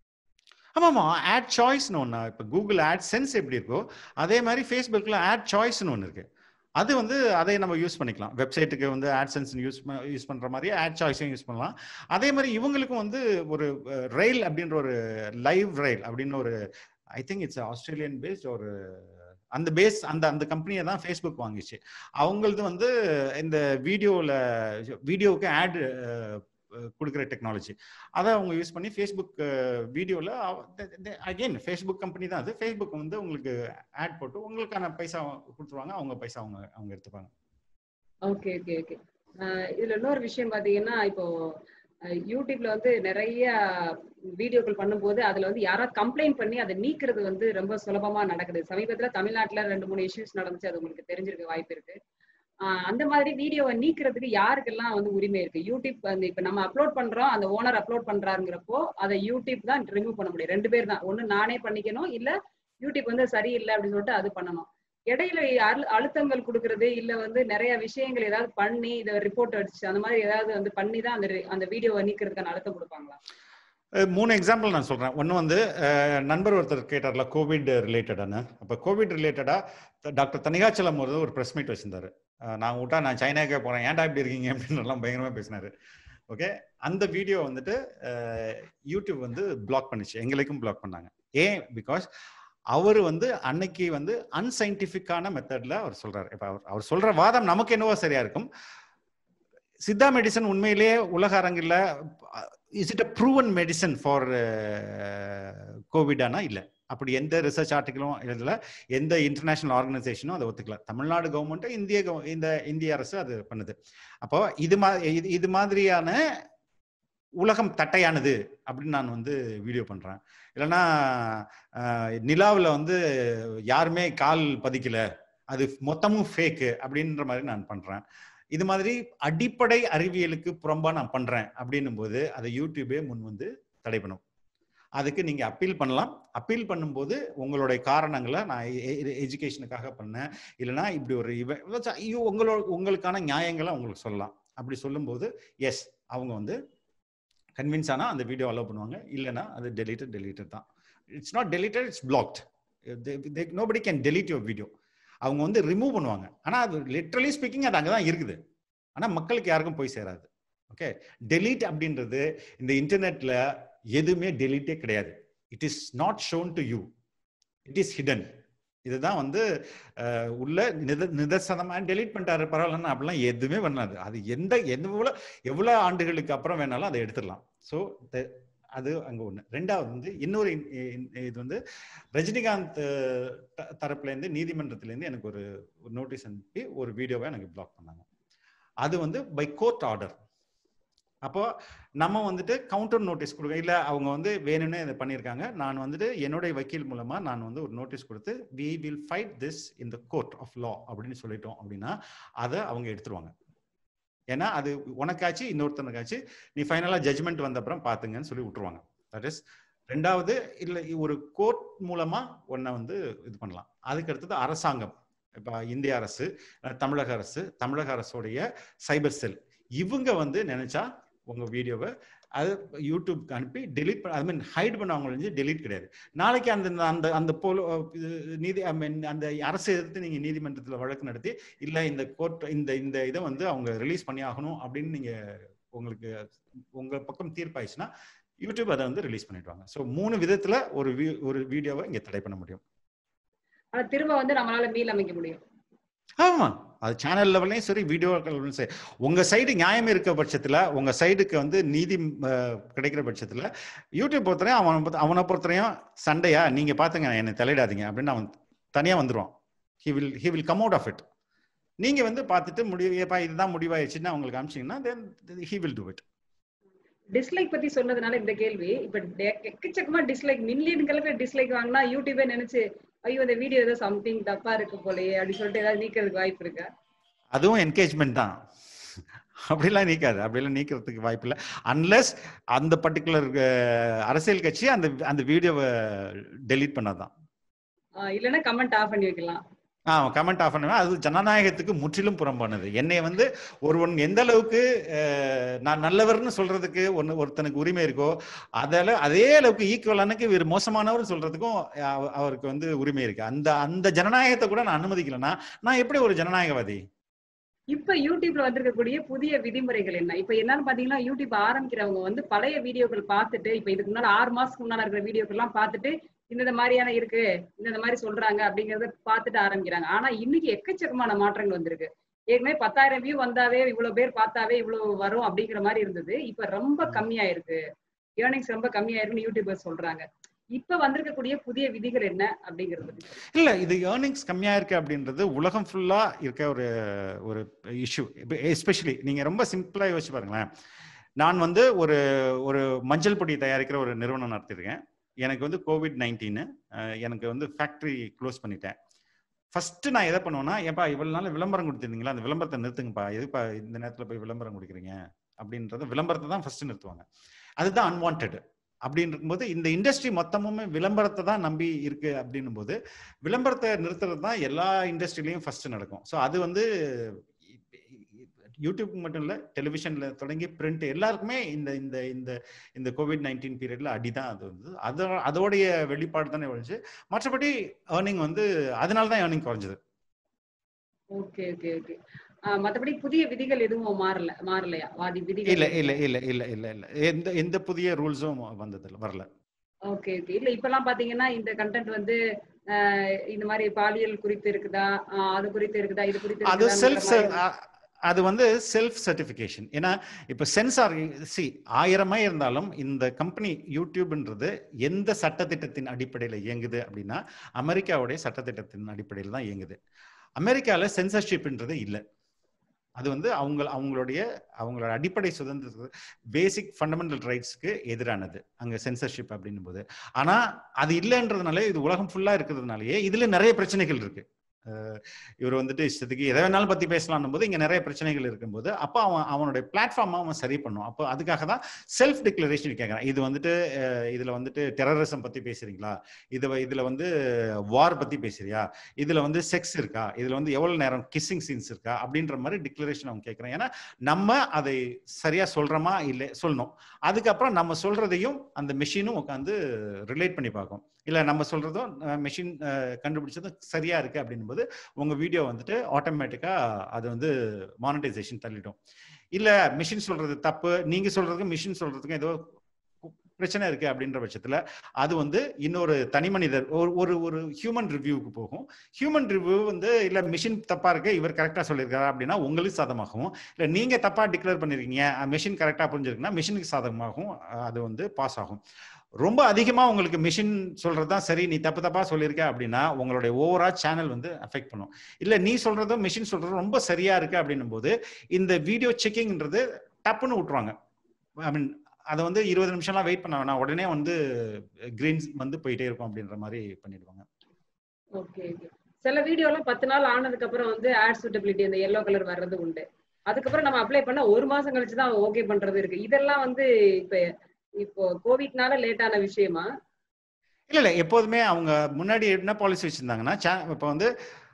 ஆமாமா ஆட் சாய்ஸ்னு ஒன்று இப்போ கூகுள் ஆட் சென்ஸ் எப்படி இருக்கோ அதே மாதிரி ஃபேஸ்புக்கில் ஆட் சாய்ஸ்னு ஒன்று இருக்கு அது வந்து அதை நம்ம யூஸ் பண்ணிக்கலாம் வெப்சைட்டுக்கு வந்து ஆட் சென்ஸ் யூஸ் யூஸ் பண்ணுற மாதிரி ஆட் சாய்ஸையும் யூஸ் பண்ணலாம் அதே மாதிரி இவங்களுக்கும் வந்து ஒரு ரயில் அப்படின்ற ஒரு லைவ் ரயில் அப்படின்னு ஒரு I think it's Australian based ஒரு அந்த பேஸ் அந்த அந்த கம்பெனியை தான் ஃபேஸ்புக் வாங்கிச்சு அவங்களது வந்து இந்த வீடியோவில் வீடியோவுக்கு ஆட் கொடுக்குற டெக்னாலஜி அதை அவங்க யூஸ் பண்ணி ஃபேஸ்புக் வீடியோவில் அகெயின் ஃபேஸ்புக் கம்பெனி தான் அது ஃபேஸ்புக் வந்து உங்களுக்கு ஆட் போட்டு உங்களுக்கான பைசா கொடுத்துருவாங்க அவங்க பைசா அவங்க அவங்க எடுத்துப்பாங்க
ஓகே ஓகே ஓகே இதுல இன்னொரு விஷயம் பாத்தீங்கன்னா இப்போ அஹ் யூடியூப்ல வந்து நிறைய வீடியோக்கள் பண்ணும்போது அதுல வந்து யாராவது கம்ப்ளைண்ட் பண்ணி அதை நீக்கிறது வந்து ரொம்ப சுலபமா நடக்குது சமீபத்துல தமிழ்நாட்டுல ரெண்டு மூணு இஷ்யூஸ் நடந்துச்சு அது உங்களுக்கு தெரிஞ்சிருக்க வாய்ப்பு இருக்கு ஆஹ் அந்த மாதிரி வீடியோவை நீக்கிறதுக்கு யாருக்கெல்லாம் வந்து உரிமை இருக்கு யூடியூப் வந்து இப்ப நம்ம அப்லோட் பண்றோம் அந்த ஓனர் அப்லோட் பண்றாருங்கிறப்போ அதை யூடியூப் தான் ரிமூவ் பண்ண முடியும் ரெண்டு பேர் தான் ஒண்ணு நானே பண்ணிக்கணும் இல்ல யூடியூப் வந்து சரியில்லை அப்படின்னு சொல்லிட்டு அது பண்ணணும் இடையில அழு அழுத்தங்கள் கொடுக்கறது இல்ல வந்து நிறைய விஷயங்கள் ஏதாவது பண்ணி இதை ரிப்போர்ட் அடிச்சு அந்த மாதிரி ஏதாவது வந்து பண்ணி தான் அந்த re- அந்த வீடியோவை நீக்கிறதுக்கான அழுத்தம் கொடுப்பாங்களா
அஹ் மூணு எக்ஸாம்பிள் நான் சொல்றேன் ஒன்று வந்து அஹ், நண்பர் ஒருத்தர் கேட்டார்ல கோவிட் ரிலேட்டடான அப்போ கோவிட் ரிலேட்டடா டாக்டர் தனிகாச்சலம் ஒரு ஒரு ப்ரெஸ் மீட் வச்சிருந்தாரு அஹ், நான் விட்டா நான் சைனாக்கே போறேன் ஏன்டா இப்படி இருக்கீங்க அப்படின்னு எல்லாம் பயங்கரமா பேசினாரு ஓகே அந்த வீடியோ வந்துட்டு அஹ், யூடியூப் வந்து பிளாக் பண்ணுச்சு எங்களுக்கும் பிளாக் பண்ணாங்க ஏன் பிகாஸ் அவர் வந்து அன்னைக்கு வந்து அன்சைன்டிஃபிக்கான மெத்தட்ல அவர் சொல்றாரு இப்ப அவர் அவர் சொல்ற வாதம் நமக்கு என்னவோ சரியா இருக்கும் சித்தா மெடிசன் உண்மையிலேயே உலக அரங்கில் is it a proven medicine for கோவிடானா இல்லை அப்படி எந்த ரிசர்ச் ஆர்டிகளும் எழுதல எந்த இன்டர்நேஷனல் ஆர்கனைசேஷனும் அதை ஒத்துக்கல தமிழ்நாடு கவர்மெண்ட்டும் இந்திய gov- இந்த இந்திய அரசு அது பண்ணுது அப்போ இது மா இது இது மாதிரியான உலகம் தட்டையானது அப்படின்னு நான் வந்து வீடியோ பண்றேன் இல்லைன்னா நிலாவில் வந்து யாருமே கால் பதிக்கல அது மொத்தமும் ஃபேக்கு அப்படின்ற மாதிரி நான் பண்றேன் இது மாதிரி அடிப்படை அறிவியலுக்கு புறம்பா நான் பண்றேன் அப்படின்னும் போது அதை யூடியூபே முன் வந்து தடை பண்ணும் அதுக்கு நீங்க அப்பீல் பண்ணலாம் அப்பீல் பண்ணும்போது உங்களுடைய காரணங்களை நான் எஜுகேஷனுக்காக பண்ணேன் இல்லைன்னா இப்படி ஒரு இவ ஐயோ உங்களோட உங்களுக்கான நியாயங்களை உங்களுக்கு சொல்லலாம் அப்படி சொல்லும்போது எஸ் அவங்க வந்து கன்வின்ஸ் ஆனா அந்த வீடியோ அலோவ் பண்ணுவாங்க இல்லைன்னா அது டெலிட்டட் டெலிட்டட் தான் it's not deleted it's blocked nobody can delete your video அவங்க வந்து ரிமூவ் பண்ணுவாங்க ஆனா அது லிட்ரலி ஸ்பீக்கிங் அது அங்கதான் இருக்குது ஆனா மக்களுக்கு யாருக்கும் போய் சேராது ஓகே டெலீட் அப்படின்றது இந்த இன்டர்நெட்ல எதுவுமே டெலீட்டே கிடையாது it is not shown to you it is hidden இதுதான் வந்து அஹ், உள்ள நித நிதர்சனமா டெலீட் பண்ணிட்டாரு பரவாயில்லன்னு அப்படிலாம் எதுவுமே பண்ணாது அது எந்த எவ்வளோ எவ்வளோ ஆண்டுகளுக்கு அப்புறம் வேணாலும் அதை எடுத்துடலாம் ஸோ அது அங்க ஒண்ணு ரெண்டாவது வந்து இன்னொரு இன்- இன்- இது வந்து ரஜினிகாந்த் அஹ், த- தரப்புல இருந்து நீதிமன்றத்துல இருந்து எனக்கு ஒரு நோட்டீஸ் அனுப்பி ஒரு வீடியோவை எனக்கு பிளாக் பண்ணாங்க அது வந்து பை கோர்ட் ஆர்டர் அப்போ நம்ம வந்துட்டு கவுண்டர் நோட்டீஸ் கொடுக்க இல்ல அவங்க வந்து வேணும்னே இதை பண்ணியிருக்காங்க நான் வந்துட்டு என்னுடைய வக்கீல் மூலமா நான் வந்து ஒரு நோட்டீஸ் கொடுத்து we will fight this in the court of law அப்படின்னு சொல்லிட்டோம் அப்படின்னா அதை அவங்க எடுத்துருவாங்க ஏன்னா அது உனக்காச்சு இன்னொருத்தனுக்காச்சு நீ ஃபைனலா ஜட்ஜ்மெண்ட் வந்த அப்புறம் பாத்துங்கன்னு சொல்லி விட்டுருவாங்க தட் இஸ் ரெண்டாவது இல்ல ஒரு கோர்ட் மூலமா உன்னை வந்து இது பண்ணலாம் அதுக்கு அடுத்தது அரசாங்கம் இப்ப இந்திய அரசு அஹ் தமிழக அரசு தமிழக அரசுடைய சைபர் செல் இவங்க வந்து நினைச்சா உங்க வீடியோவை அது யூடியூப்க்கு அனுப்பி டெலீட் பண்ண ஐ மீன் ஹைட் பண்ணவங்க ஒழிஞ்சு டெலீட் கிடையாது நாளைக்கு அந்த அந்த அந்த போல இது நீதி ஐ மீன் அந்த அரசை எதிர்த்து நீங்க நீதிமன்றத்துல வழக்கு நடத்தி இல்ல இந்த கோர்ட் இந்த இந்த இதை வந்து அவங்க ரிலீஸ் பண்ணி ஆகணும் அப்படின்னு நீங்க உங்களுக்கு உங்க பக்கம் தீர்ப்பாயிடுச்சுன்னா யூடியூப் அதை வந்து ரிலீஸ் பண்ணிடுவாங்க ஸோ மூணு விதத்துல ஒரு வி- ஒரு வீடியோவை இங்க தடை பண்ண முடியும்
ஆனா திரும்ப வந்து நம்மளால மீள் அமைக்க முடியும்
ஆமா அது சேனல் லெவல்லையும் சரி வீடியோ சரி உங்க சைடு நியாயம் இருக்க பட்சத்துல உங்க சைடுக்கு வந்து நீதி அஹ், கிடைக்கிற பட்சத்துல யூடியூப் பொறுத்தரையும் அவனை பொறுத்த- அவனை பொறுத்தரையும் சண்டையா நீங்க பாத்துங்க என்னை தலையிடாதீங்க அப்படின்னு அவன் தனியா வந்துருவான் he will he will come out of it நீங்க வந்து பார்த்துட்டு முடிவு ஏப்பா இதுதான் முடிவாயிடுச்சுன்னு அவங்களுக்கு அமிச்சிங்கன்னா then he will do it
dislike பத்தி சொன்னதுனால இந்த கேள்வி இப்ப டெ- எக்கச்சக்கமா டிஸ்லைக் மில்லியன் கணக்குல டிஸ்லைக் வாங்கினா யூடியூபே நினைச்சு ஐயோ இந்த வீடியோ ஏதோ சம்திங் தப்பா இருக்கு போலயே அப்படின்னு சொல்லிட்டு ஏதாவது நீக்கிறதுக்கு வாய்ப்பு இருக்கா
அதுவும் என்கேஜ்மெண்ட் தான் அப்படிலாம் நீக்காது அப்படிலாம் நீக்கிறதுக்கு வாய்ப்பு இல்லை அன்லெஸ் அந்த பர்டிகுலர் அரசியல் கட்சி அந்த அந்த வீடியோவை டெலீட் பண்ணாதான்
ஆஹ் இல்லைன்னா கமெண்ட் ஆஃப் பண்ணி வைக்கலாம்
ஆ கமெண்ட் ஆஃப் பண்ணுவேன் அது ஜனநாயகத்துக்கு முற்றிலும் புறம்பானது என்னை வந்து ஒருவன் எந்த அளவுக்கு அஹ், நான் நல்லவர்னு சொல்றதுக்கு ஒன்னு ஒருத்தனுக்கு உரிமை இருக்கோ அதில் அதே அளவுக்கு ஈக்குவலானுக்கு இவர் மோசமானவர் சொல்றதுக்கும் அவ- அவருக்கு வந்து உரிமை இருக்கு அந்த அந்த ஜனநாயகத்தை கூட நான் அனுமதிக்கலைன்னா நான் எப்படி ஒரு ஜனநாயகவாதி
இப்ப யூடியூப்ல வந்திருக்கக்கூடிய புதிய விதிமுறைகள் என்ன இப்ப என்னன்னு பாத்தீங்கன்னா யூடியூப் ஆரம்பிக்கிறவங்க வந்து பழைய வீடியோக்கள் பார்த்துட்டு இப்ப இதுக்கு முன்னாடி ஆறு மாசத்துக்கு முன்னாடி இருக்கிற வீடியோக்கள் எல்லாம் பார்த்துட்டு இந்த மாதிரியான இருக்கு இந்த மாதிரி சொல்றாங்க அப்படிங்கறத பார்த்துட்டு ஆரம்பிக்கிறாங்க ஆனா இன்னைக்கு எக்கச்சக்கமான மாற்றங்கள் வந்திருக்கு ஏற்கனவே பத்தாயிரம் வியூ வந்தாவே இவ்வளவு பேர் பார்த்தாவே இவ்வளவு வரும் அப்படிங்கிற மாதிரி இருந்தது இப்ப ரொம்ப கம்மியா இருக்கு ஏர்னிங்ஸ் ரொம்ப கம்மியா இருக்குன்னு யூடியூபர் சொல்றாங்க இப்ப வந்திருக்கக்கூடிய புதிய விதிகள் என்ன அப்படிங்கறது பத்தி சொல்லுங்க.
இல்ல இது ஏர்னிங்ஸ் கம்மியா இருக்கு அப்படின்றது உலகம் ஃபுல்லா இருக்க ஒரு ஒரு இஷ்யூ எஸ்பெஷலி நீங்க ரொம்ப சிம்பிளா யோசிச்சு பாருங்களேன் நான் வந்து ஒரு ஒரு மஞ்சள் பொடி தயாரிக்கிற ஒரு நிறுவனம் நடத்திருக்கேன் எனக்கு வந்து கோவிட் நைன்டீனு எனக்கு வந்து ஃபேக்ட்ரி க்ளோஸ் பண்ணிட்டேன் ஃபர்ஸ்ட் நான் எதை பண்ணுவேன்னா ஏப்பா இவ்வளவு நாள் விளம்பரம் கொடுத்துருந்தீங்களா அந்த விளம்பரத்தை நிறுத்துங்கப்பா எதுப்பா இந்த நேரத்தில் போய் விளம்பரம் கொடுக்குறீங்க அப்படின்றத விளம்பரத்தை தான் ஃபர்ஸ்ட் நிறுத்துவாங்க அதுதான் அன்வான்ட் அப்படின்னு இருக்கும்போது இந்த இண்டஸ்ட்ரி மொத்தமுமே விளம்பரத்தை தான் நம்பி இருக்கு அப்படின்னும் போது விளம்பரத்தை நிறுத்துறது தான் எல்லா இண்டஸ்ட்ரியிலையும் ஃபர்ஸ்ட் நடக்கும் ஸோ அது வந்து யூடியூப் மட்டும் இல்லை டெலிவிஷன்ல தொடங்கி பிரிண்ட் எல்லாருக்குமே இந்த இந்த இந்த இந்த கோவிட் நைன்டீன் பீரியட்ல அடிதான் அது வந்து அதோ அதோடைய வெளிப்பாடு தானே ஒழிஞ்சு மற்றபடி ஏர்னிங் வந்து அதனால தான் ஏர்னிங் குறைஞ்சது
ஓகே ஓகே ஓகே மத்தபடி புதிய விதிகள் எதுவும் மாறல மாறலையா வாதி விதிகள்
இல்ல இல்ல இல்ல இல்ல இல்ல இல்ல எந்த எந்த புதிய ரூல்ஸும் வந்தது இல்ல வரல
ஓகே ஓகே இல்ல இப்பெல்லாம் பாத்தீங்கன்னா இந்த கண்டென்ட் வந்து அஹ், இந்த மாதிரி பாலியல் குறித்து இருக்குதா அஹ், அது குறித்து இருக்குதா இது குறித்து
அது
இருக்குதான்ற
செல்ஃப்
மாதிரி-
அது வந்து செல்ஃப் சர்டிஃபிகேஷன் ஏன்னா இப்போ சென்சார் சி ஆயிரமே இருந்தாலும் இந்த கம்பெனி யூடியூப்ன்றது எந்த சட்டத்திட்டத்தின் அடிப்படையில் இயங்குது அப்படின்னா அமெரிக்காவுடைய சட்டத்திட்டத்தின் அடிப்படையில் தான் இயங்குது அமெரிக்காவில் சென்சர்ஷிப்ன்றது இல்லை அது வந்து அவங்க அவங்களுடைய அவங்களோட அடிப்படை சுதந்திரத்துக்கு பேசிக் ஃபண்டமெண்டல் ரைட்ஸ்க்கு எதிரானது அங்க சென்சர்ஷிப் அப்படின்னும் போது ஆனா அது இல்லைன்றதுனால இது உலகம் ஃபுல்லா இருக்கிறதுனாலயே இதுல நிறைய பிரச்சனைகள் இருக்கு அஹ் இவர் வந்துட்டு இஷ்டத்துக்கு எதை வேணாலும் பத்தி பேசலாம் போது இங்க நிறைய பிரச்சனைகள் இருக்கும்போது அப்போ அவன் அவனுடைய பிளாட்ஃபார்மை அவன் சரி பண்ணும் அப்போ அதுக்காக தான் செல்ஃப் டிக்ளரேஷன் கேட்கறான் இது வந்துட்டு அஹ் இதுல வந்துட்டு டெரரிசம் பத்தி பேசுறீங்களா இது வ- இதுல வந்து வார் பத்தி பேசுறியா இதுல வந்து செக்ஸ் இருக்கா இதுல வந்து எவ்வளவு நேரம் கிஸ்ஸிங் சீன்ஸ் இருக்கா அப்படின்ற மாதிரி டிக்ளரேஷன் அவன் கேட்கறான் ஏன்னா நம்ம அதை சரியா சொல்றோமா இல்லை சொல்லணும் அதுக்கப்புறம் நம்ம சொல்றதையும் அந்த மெஷினும் உட்காந்து ரிலேட் பண்ணி பார்க்கும் இல்ல நம்ம சொல்றதும் மெஷின் கண்டுபிடிச்சதும் சரியா இருக்கு அப்படின்னும் போது உங்க வீடியோ வந்துட்டு ஆட்டோமேட்டிக்கா அது வந்து மானிட்டைசேஷன் தள்ளிடும் இல்ல மிஷின் சொல்றது தப்பு நீங்க சொல்றதுக்கும் மிஷின் சொல்றதுக்கும் ஏதோ பிரச்சனை இருக்கு அப்படின்ற பட்சத்துல அது வந்து இன்னொரு தனி மனிதர் ஒரு ஒரு ஒரு ஹியூமன் ரிவ்யூவுக்கு போகும் ஹியூமன் ரிவ்யூ வந்து இல்ல மிஷின் தப்பா இருக்கு இவர் கரெக்டா சொல்லியிருக்காரு அப்படின்னா உங்களுக்கு சாதகமாகவும் இல்ல நீங்க தப்பா டிக்ளேர் பண்ணிருக்கீங்க மிஷின் கரெக்டா புரிஞ்சிருக்குன்னா மிஷினுக்கு சாதகமாகவும் அஹ், அது வந்து பாஸ் ஆகும் ரொம்ப அதிகமா உங்களுக்கு மிஷின் சொல்றதுதான் சரி நீ தப்பு தப்பா சொல்லியிருக்க அப்படின்னா உங்களுடைய ஓவரா சேனல் வந்து அஃபெக்ட் பண்ணும் இல்ல நீ சொல்றதும் மிஷின் சொல்றதும் ரொம்ப சரியா இருக்கு அப்படின்னும் போது இந்த வீடியோ செக்கிங்ன்றது டப்புன்னு விட்டுருவாங்க ஐ மீன் அதை வந்து இருபது நிமிஷம்லாம் வெயிட் பண்ண வேணாம் உடனே வந்து கிரீன்ஸ் வந்து போயிட்டே இருக்கும் அப்படின்ற மாதிரி பண்ணிடுவாங்க
ஓகே ஓகே சில வீடியோலாம் பத்து நாள் ஆனதுக்கு அப்புறம் வந்து ஆட் சூட்டபிலிட்டி அந்த எல்லோ கலர் வர்றது உண்டு அதுக்கப்புறம் நம்ம அப்ளை பண்ண ஒரு மாசம் கழிச்சு தான் ஓகே பண்றது இருக்கு இதெல்லாம் வந்து இப்ப இப்போ கோவிட்னால லேட் ஆன விஷயமா
இல்ல இல்ல எப்போதுமே அவங்க முன்னாடி என்ன பாலிசி வச்சிருந்தாங்கன்னா cha- இப்ப வந்து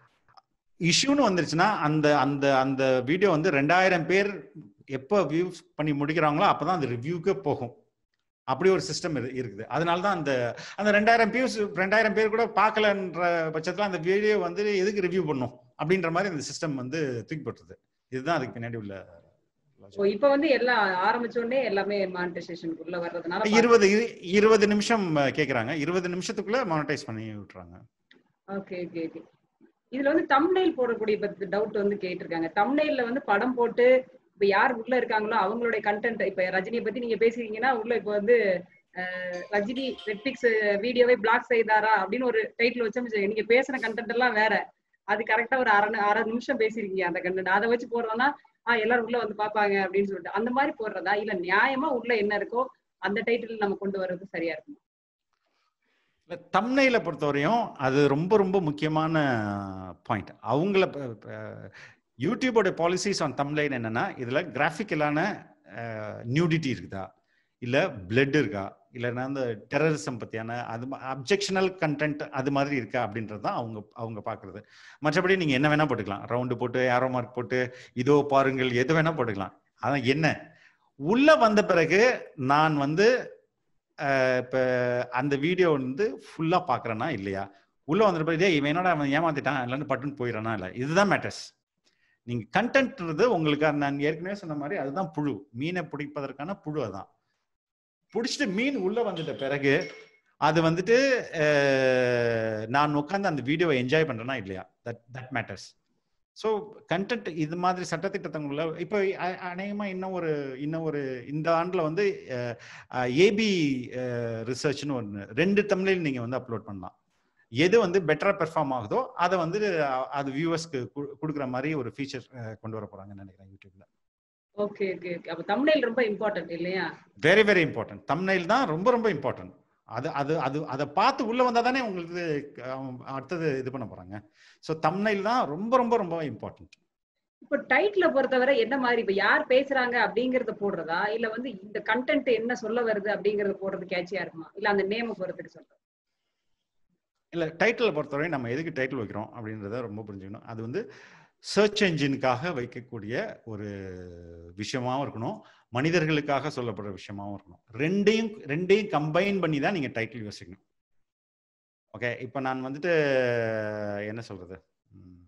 இஷ்யூன்னு வந்துருச்சுன்னா அந்த அந்த அந்த வீடியோ வந்து ரெண்டாயிரம் பேர் எப்போ வியூஸ் பண்ணி முடிக்கிறாங்களோ அப்பதான் அந்த ரிவ்யூக்கு போகும் அப்படி ஒரு சிஸ்டம் இருக்குது அதனால தான் அந்த அந்த ரெண்டாயிரம் வியூஸ் ரெண்டாயிரம் பேர் கூட பார்க்கலன்ற பட்சத்துல அந்த வீடியோ வந்து எதுக்கு ரிவ்யூ பண்ணும் அப்படின்ற மாதிரி அந்த சிஸ்டம் வந்து தூக்கி போட்டுருது இதுதான் அதுக்கு பின்னாடி உள்ள logic.
ஓ, இப்ப வந்து எல்லாம் ஆரம்பிச்ச உடனே எல்லாமே மானிட்டைசேஷனுக்குள்ள வர்றதுனால
இருபது இரு- இருபது நிமிஷம் கேக்குறாங்க இருபது நிமிஷத்துக்குள்ள மானிட்டைஸ் பண்ணி விட்டுறாங்க
ஓகே ஓகே ஓகே இதுல வந்து தம்ப்நெயில் போடக்கூடிய பத்தி டவுட் வந்து கேட்டிருக்காங்க தம்ப்நெயில்ல வந்து படம் போட்டு இப்ப யார் உள்ள இருக்காங்களோ அவங்களுடைய கண்டென்ட் இப்ப ரஜினியை பத்தி நீங்க பேசுறீங்கன்னா உள்ள இப்ப வந்து அஹ், ரஜினி நெட்ஃபிளிக்ஸ் வீடியோவை பிளாக் செய்தாரா அப்படின்னு ஒரு டைட்டில் வச்சோம் நீங்க பேசுன கண்டென்ட் எல்லாம் வேற அது கரெக்டா ஒரு அரை நி- அரை நிமிஷம் பேசிருக்கீங்க அந்த கண்டென்ட் அதை வச்சு போடுறோம்னா ஆஹ் எல்லாரும் உள்ள வந்து பாப்பாங்க அப்படின்னு சொல்லிட்டு அந்த மாதிரி போடுறதா இல்ல நியாயமா உள்ள என்ன இருக்கோ அந்த டைட்டில் நம்ம கொண்டு வர்றது சரியா இருக்கும்
தம்னையில பொறுத்தவரையும் அது ரொம்ப ரொம்ப முக்கியமான பாயிண்ட் அவங்கள ப- ப- யூடியூபோட பாலிசிஸ் ஆன் தம்லைன் என்னன்னா இதுல கிராஃபிக்கலான நியூடிட்டி இருக்குதா இல்ல பிளட் இருக்கா இல்லைன்னா அந்த டெரரிசம் பத்தியான அது அப்ஜெக்ஷனல் கண்டென்ட் அது மாதிரி இருக்கா அப்படின்றது தான் அவங்க அவங்க பாக்குறது மற்றபடி நீங்க என்ன வேணா போட்டுக்கலாம் ரவுண்டு போட்டு ஏரோ மார்க் போட்டு இதோ பாருங்கள் எது வேணா போட்டுக்கலாம் அதான் என்ன உள்ள வந்த பிறகு நான் வந்து அஹ், இப்ப அந்த வீடியோ வந்து ஃபுல்லா பாக்குறேனா இல்லையா உள்ள வந்த பிறகு "டேய், இவன் என்னடா அவன் ஏமாத்திட்டான் இல்லைன்னு பட்டுன்னு போயிடறானா இல்ல இதுதான் மேட்டர்ஸ் நீங்க கண்டென்ட்ன்றது உங்களுக்கு அந்த நான் ஏற்கனவே சொன்ன மாதிரி அதுதான் புழு மீனை பிடிப்பதற்கான புழு அதான் பிடிச்சிட்டு மீன் உள்ள வந்துட்ட பிறகு அது வந்துட்டு அஹ், நான் உட்காந்து அந்த வீடியோவை என்ஜாய் பண்றேனா இல்லையா that that matters so content இது மாதிரி சட்டத்திட்டத்தங்கள இப்போ அ- அநேகமா இன்னும் ஒரு இன்னும் ஒரு இந்த ஆண்டுல வந்து ஏபி ரிசர்ச்னு ஒன்று ரெண்டு தமிழில் நீங்க வந்து அப்லோட் பண்ணலாம் எது வந்து பெட்டரா பெர்ஃபார்ம் ஆகுதோ அதை வந்து அ- அது வியூவர்ஸ்க்கு கொடுக்குற மாதிரி ஒரு ஃபீச்சர் கொண்டு வர போறாங்கன்னு நினைக்கிறேன் யூடியூப்ல
ஓகே ஓகே ஓகே அப்ப தமிழில் ரொம்ப இம்பார்ட்டன்ட் இல்லையா
வெரி வெரி இம்பார்ட்டன்ட் தம்னைல் தான் ரொம்ப ரொம்ப இம்பார்ட்டன்ட் அது அது அது அதை பார்த்து உள்ள வந்தா தானே உங்களுக்கு அஹ், அடுத்தது இது பண்ண போறாங்க ஸோ தம்னைல் தான் ரொம்ப ரொம்ப ரொம்ப இம்பார்ட்டன்ட்
இப்ப டைட்டில பொறுத்தவரை என்ன மாதிரி இப்ப யார் பேசுறாங்க அப்படிங்கறத போடுறதா இல்ல வந்து இந்த கண்டென்ட் என்ன சொல்ல வருது அப்படிங்கறத போடுறது கேட்சியா இருக்குமா இல்ல அந்த நேம பொறுத்துட்டு சொல்றது
இல்ல டைட்டிலை பொறுத்தவரை நம்ம எதுக்கு டைட்டில் வைக்கிறோம் அப்படின்றத ரொம்ப புரிஞ்சுக்கணும் அது வந்து சர்ச் என்ஜினுக்காக வைக்கக்கூடிய ஒரு விஷயமாவும் இருக்கணும் மனிதர்களுக்காக சொல்லப்படுற விஷயமாவும் இருக்கணும் ரெண்டையும் ரெண்டையும் கம்பைன் பண்ணி தான் நீங்க டைட்டில் யோசிக்கணும் ஓகே இப்போ நான் வந்துட்டு என்ன சொல்றது ம்.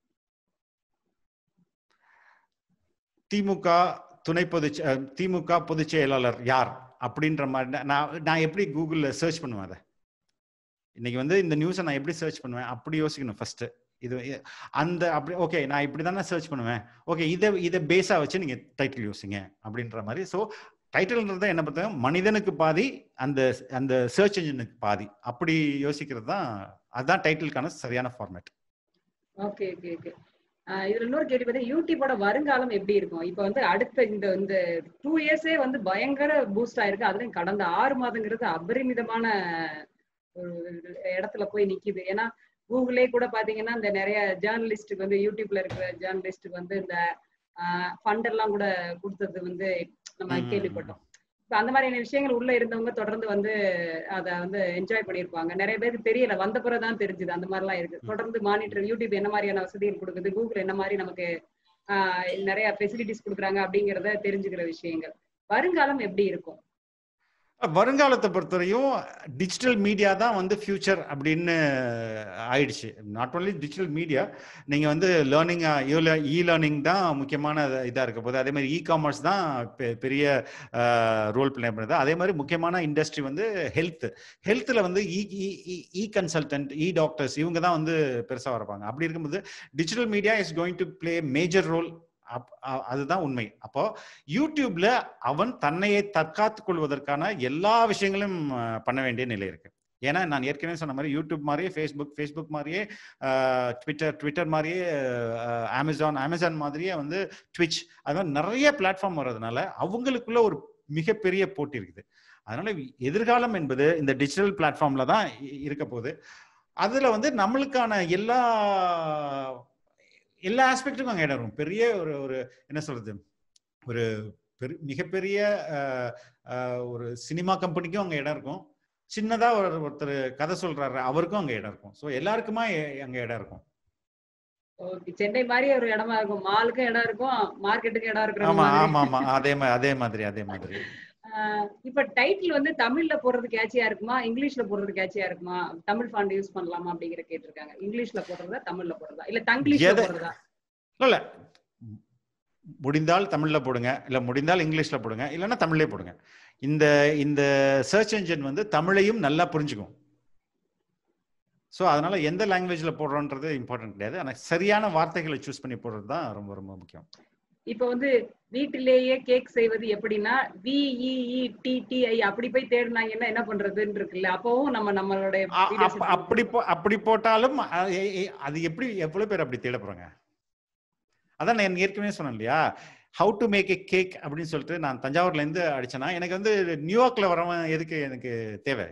திமுக துணை பொதுச் அஹ், திமுக பொதுச் செயலாளர் யார் அப்படின்ற மாதிரி நான்- நான் நான் எப்படி கூகுளில் சர்ச் பண்ணுவேன் அதை இன்னைக்கு வந்து இந்த நியூஸை நான் எப்படி சர்ச் பண்ணுவேன் அப்படி யோசிக்கணும் ஃபர்ஸ்ட் இது இ- அந்த அப்படி ஓகே நான் இப்படி தானே சர்ச் பண்ணுவேன் ஓகே இதை இதை பேஸாக வச்சு நீங்கள் டைட்டில் யோசிங்க அப்படின்ற மாதிரி ஸோ டைட்டில்ன்றது என்ன பார்த்தா மனிதனுக்கு பாதி அந்த அந்த சர்ச் இன்ஜினுக்கு பாதி அப்படி யோசிக்கிறது தான் அதுதான் டைட்டிலுக்கான சரியான ஃபார்மேட்
ஓகே ஓகே ஓகே இதுல இன்னொரு கேள்வி பார்த்தீங்கன்னா யூடியூபோட வருங்காலம் எப்படி இருக்கும் இப்ப வந்து அடுத்த இந்த இந்த டூ இயர்ஸே வந்து பயங்கர பூஸ்ட் ஆயிருக்கு அதுலயும் கடந்த ஆறு மாதங்கிறது அபரிமிதமான ஒரு இடத்துல போய் நிக்குது ஏன்னா கூகுளே கூட பாத்தீங்கன்னா இந்த நிறைய ஜேர்னலிஸ்டுக்கு வந்து யூடியூப்ல இருக்கிற ஜேர்னலிஸ்டுக்கு வந்து இந்த ஃபண்ட் எல்லாம் கூட கொடுத்தது வந்து நம்ம
ம்.
கேள்விப்பட்டோம் இப்ப அந்த மாதிரியான விஷயங்கள் உள்ள இருந்தவங்க தொடர்ந்து வந்து அத வந்து என்ஜாய் பண்ணியிருப்பாங்க நிறைய பேருக்கு தெரியல வந்த பிறகுதான் தெரிஞ்சுது அந்த மாதிரிலாம் இருக்கு தொடர்ந்து மானிட்டர் யூடியூப் என்ன மாதிரியான வசதிகள் கொடுக்குது கூகுள் என்ன மாதிரி நமக்கு ஆஹ் நிறைய ஃபெசிலிட்டிஸ் கொடுக்குறாங்க அப்படிங்கறத தெரிஞ்சுக்கிற விஷயங்கள் வருங்காலம் எப்படி இருக்கும்
வருங்காலத்தை பொறுத்தவரையும் டிஜிட்டல் மீடியா தான் வந்து ஃபியூச்சர் அப்படின்னு ஆயிடுச்சு நாட் ஓன்லி டிஜிட்டல் மீடியா நீங்கள் வந்து லேர்னிங் இ லேர்னிங் தான் முக்கியமான இதாக இருக்க போகுது அதே மாதிரி இ காமர்ஸ் தான் பெ- பெரிய ரோல் பிளே பண்ணுது அதே மாதிரி முக்கியமான இண்டஸ்ட்ரி வந்து ஹெல்த் ஹெல்த்தில் வந்து இ இ கன்சல்டன்ட் இ டாக்டர்ஸ் இவங்க தான் வந்து பெருசாக வரப்பாங்க அப்படி இருக்கும்போது digital media is going to play major role up அ- அதுதான் உண்மை அப்போ யூடியூப்ல அவன் தன்னையை தற்காத்துக் கொள்வதற்கான எல்லா விஷயங்களும் அஹ், பண்ண வேண்டிய நிலை இருக்கு ஏன்னா நான் ஏற்கனவே சொன்ன மாதிரி யூடியூப் மாதிரியே ஃபேஸ்புக் ஃபேஸ்புக் மாதிரியே ட்விட்டர் ட்விட்டர் மாதிரியே அமேசான் அமேசான் மாதிரியே வந்து ட்விச் அது மாதிரி நிறைய பிளாட்ஃபார்ம் வர்றதுனால அவங்களுக்குள்ள ஒரு மிகப்பெரிய போட்டி இருக்குது அதனால எதிர்காலம் என்பது இந்த டிஜிட்டல் பிளாட்ஃபார்ம்ல தான் இ- இருக்க போகுது அதுல வந்து நம்மளுக்கான எல்லா எல்லா ஆஸ்பெக்ட்டுக்கும் அங்கே இடம் இருக்கும் பெரிய ஒரு ஒரு என்ன சொல்றது ஒரு பெரு மிகப்பெரிய அஹ், அஹ், ஒரு சினிமா கம்பெனிக்கும் அங்கே இடம் இருக்கும் சின்னதா ஒரு ஒருத்தர் கதை சொல்றாரு அவருக்கும் அங்கே இடம் இருக்கும் ஸோ எல்லாருக்குமா எ- அங்கே இடம் இருக்கும்
ஓகே சென்னை மாதிரியே ஒரு இடமா இருக்கும் மாலுக்கும் இடம் இருக்கும் மார்க்கெட்டுக்கும் இடம் இருக்கிற
ஆமா
மாதிரி
ஆமா ஆமா அதே மாதிரி அதே மாதிரி அதே மாதிரி
ஆஹ் இப்ப டைட்டில் வந்து தமிழ்ல போடுறது கேட்சியா இருக்குமா இங்கிலீஷ்ல போடுறது கேட்சியா இருக்குமா தமிழ் ஃபாண்ட் யூஸ் பண்ணலாமா அப்படிங்கிற கேட்டிருக்காங்க இங்கிலீஷ்ல போடுறதா தமிழ்ல போடுறதா இல்ல தங்கிலீஷ்ல
எதை-
போடுறதா
இல்ல இல்ல முடிந்தால் தமிழ்ல போடுங்க இல்ல முடிந்தால் இங்கிலீஷ்ல போடுங்க இல்லைன்னா தமிழ்லயே போடுங்க இந்த இந்த சர்ச் என்ஜின் வந்து தமிழையும் நல்லா புரிஞ்சுக்கும் ஸோ அதனால எந்த லாங்குவேஜ்ல போடுறோன்றது இம்பார்ட்டன்ட் கிடையாது ஆனால் சரியான வார்த்தைகளை சூஸ் பண்ணி போடுறது தான் ரொம்ப ரொம்ப முக்கியம்
இப்ப வந்து வீட்டிலேயே கேக் செய்வது எப்படின்னா விஇஇ டிடிஐ அப்படி போய் தேடினாங்கன்னா என்ன பண்றதுன்னு இருக்குல்ல அப்பவும் நம்ம நம்மளுடைய
அ-
videos
அப்ப- அப்படி போ- அப்படி போட்டாலும் அ- எ- எ- அது எப்படி எவ்வளவு பேர் அப்படி தேட போறாங்க அதான் நான் ஏற்கனவே சொன்னேன் இல்லையா how to make a cake அப்படின்னு சொல்லிட்டு நான் தஞ்சாவூர்ல இருந்து அடிச்சேன்னா எனக்கு வந்து நியூயார்க்ல வரவன் எதுக்கு எனக்கு தேவை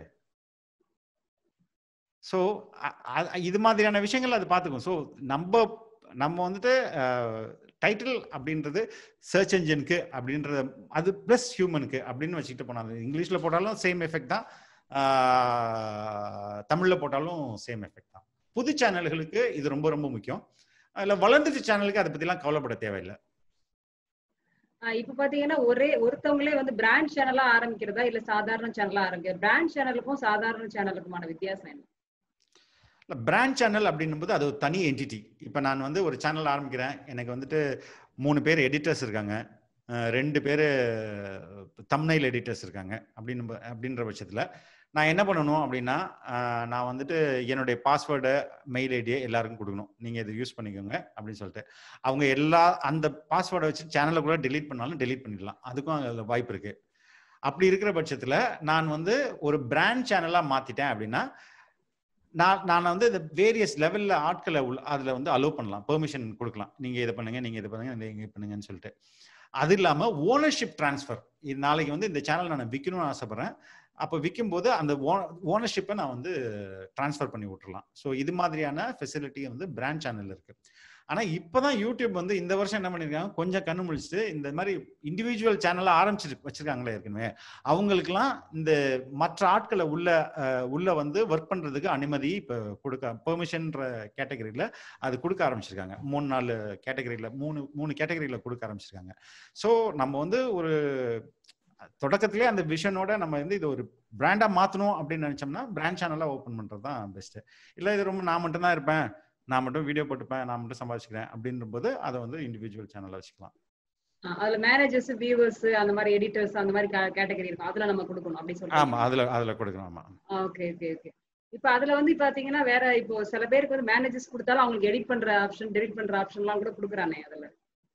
ஸோ இது மாதிரியான விஷயங்கள் அது பார்த்துக்கும் ஸோ நம்ம நம்ம வந்துட்டு டைட்டில் அப்படின்றது சர்ச் என்ஜினுக்கு அப்படின்றது அது ப்ளஸ் ஹியூமனுக்கு அப்படின்னு வச்சுக்கிட்டு போனாங்க இங்கிலீஷில் போட்டாலும் சேம் எஃபெக்ட் தான் தமிழில் போட்டாலும் சேம் எஃபெக்ட் தான் புது சேனல்களுக்கு இது ரொம்ப ரொம்ப முக்கியம் அதில் வளர்ந்துட்டு சேனலுக்கு அதை பற்றிலாம் கவலைப்பட தேவையில்லை
ஆஹ் இப்ப பாத்தீங்கன்னா ஒரே ஒருத்தவங்களே வந்து பிராண்ட் சேனலா ஆரம்பிக்கிறதா இல்ல சாதாரண சேனலா ஆரம்பிக்கிறதா பிராண்ட் சேனலுக்கும் சாதாரண சேனலுக்குமான வித்தியாசம் என்ன
இல்லை பிராண்ட் சேனல் அப்படின்னும் போது அது ஒரு தனி என்டிட்டி இப்போ நான் வந்து ஒரு சேனல் ஆரம்பிக்கிறேன் எனக்கு வந்துட்டு மூணு பேர் எடிட்டர்ஸ் இருக்காங்க அஹ் ரெண்டு பேர் தம்னைல் எடிட்டர்ஸ் இருக்காங்க அப்படின்னு அப்படின்ற பட்சத்தில் நான் என்ன பண்ணணும் அப்படின்னா அஹ் நான் வந்துட்டு என்னுடைய பாஸ்வேர்டை மெயில் ஐடியை எல்லாருக்கும் கொடுக்கணும் நீங்கள் இதை யூஸ் பண்ணிக்கோங்க அப்படின்னு சொல்லிட்டு அவங்க எல்லா அந்த பாஸ்வேர்டை வச்சு சேனலை கூட டெலீட் பண்ணாலும் டெலீட் பண்ணிடலாம் அதுக்கும் அதில் வாய்ப்பு இருக்குது அப்படி இருக்கிற பட்சத்தில் நான் வந்து ஒரு பிராண்ட் சேனலாக மாற்றிட்டேன் அப்படின்னா நான் நான் வந்து இந்த வேரியஸ் லெவலில் ஆட்களை உள்ள அதில் வந்து அலோவ் பண்ணலாம் பெர்மிஷன் கொடுக்கலாம் நீங்கள் இதை பண்ணுங்க நீங்கள் இதை பண்ணுங்க நீங்கள் இது பண்ணுங்கன்னு சொல்லிட்டு அது இல்லாம ஓனர்ஷிப் டிரான்ஸ்ஃபர் நாளைக்கு வந்து இந்த சேனல் நான் விற்கணும்னு ஆசைப்படுறேன் அப்போ விற்கும்போது அந்த ஓனர்ஷிப்பை நான் வந்து ட்ரான்ஸ்ஃபர் பண்ணி விட்டுறலாம் ஸோ இது மாதிரியான ஃபெசிலிட்டி வந்து பிராண்ட் சேனல் இருக்கு ஆனா இப்பதான் யூடியூப் வந்து இந்த வருஷம் என்ன பண்ணிருக்காங்க கொஞ்சம் கண்ணு முழிச்சுட்டு இந்த மாதிரி இண்டிவிஜுவல் சேனலை ஆரம்பிச்சு வச்சிருக்காங்களே ஏற்கனவே அவங்களுக்குலாம் இந்த மற்ற ஆட்களை உள்ள அஹ், உள்ள வந்து ஒர்க் பண்றதுக்கு அனுமதி இப்போ கொடுக்க பெர்மிஷன்ற கேட்டகரியில அது கொடுக்க ஆரம்பிச்சிருக்காங்க மூணு நாலு கேட்டகரியில மூணு மூணு கேட்டகரியில கொடுக்க ஆரம்பிச்சிருக்காங்க ஸோ நம்ம வந்து ஒரு தொடக்கத்திலே அந்த விஷனோட நம்ம வந்து இது ஒரு பிராண்டா மாத்தணும் அப்படின்னு நினைச்சோம்னா பிராண்ட் சேனலா ஓப்பன் பண்றது தான் பெஸ்ட் இல்ல இது ரொம்ப நான் மட்டும் தான் இருப்பேன் நான் மட்டும் வீடியோ போட்டுப்பேன் நான் மட்டும் சம்பாதிச்சுக்கிறேன் அப்படின்ற போது அதை வந்து இண்டிவிஜுவல் சேனல்ல வச்சுக்கலாம்
அஹ் அதுல மேனேஜர்ஸ் வியூவர்ஸ் அந்த மாதிரி எடிட்டர்ஸ் அந்த மாதிரி கேட்டகரி இருக்கும் அதுல நம்ம கொடுக்கணும் அப்படி
ஆமா
சொல்றீங்க
அதுல அதுல கொடுக்கணும் ஆமா
ஓகே ஓகே ஓகே இப்ப அதுல வந்து பாத்தீங்கன்னா வேற இப்போ சில பேருக்கு வந்து மேனேஜர்ஸ் கொடுத்தாலும் அவங்களுக்கு எடிட் பண்ற ஆப்ஷன் டெலிட் பண்ற ஆப்ஷன்லாம் கூட கொடுக்குறானே அதுல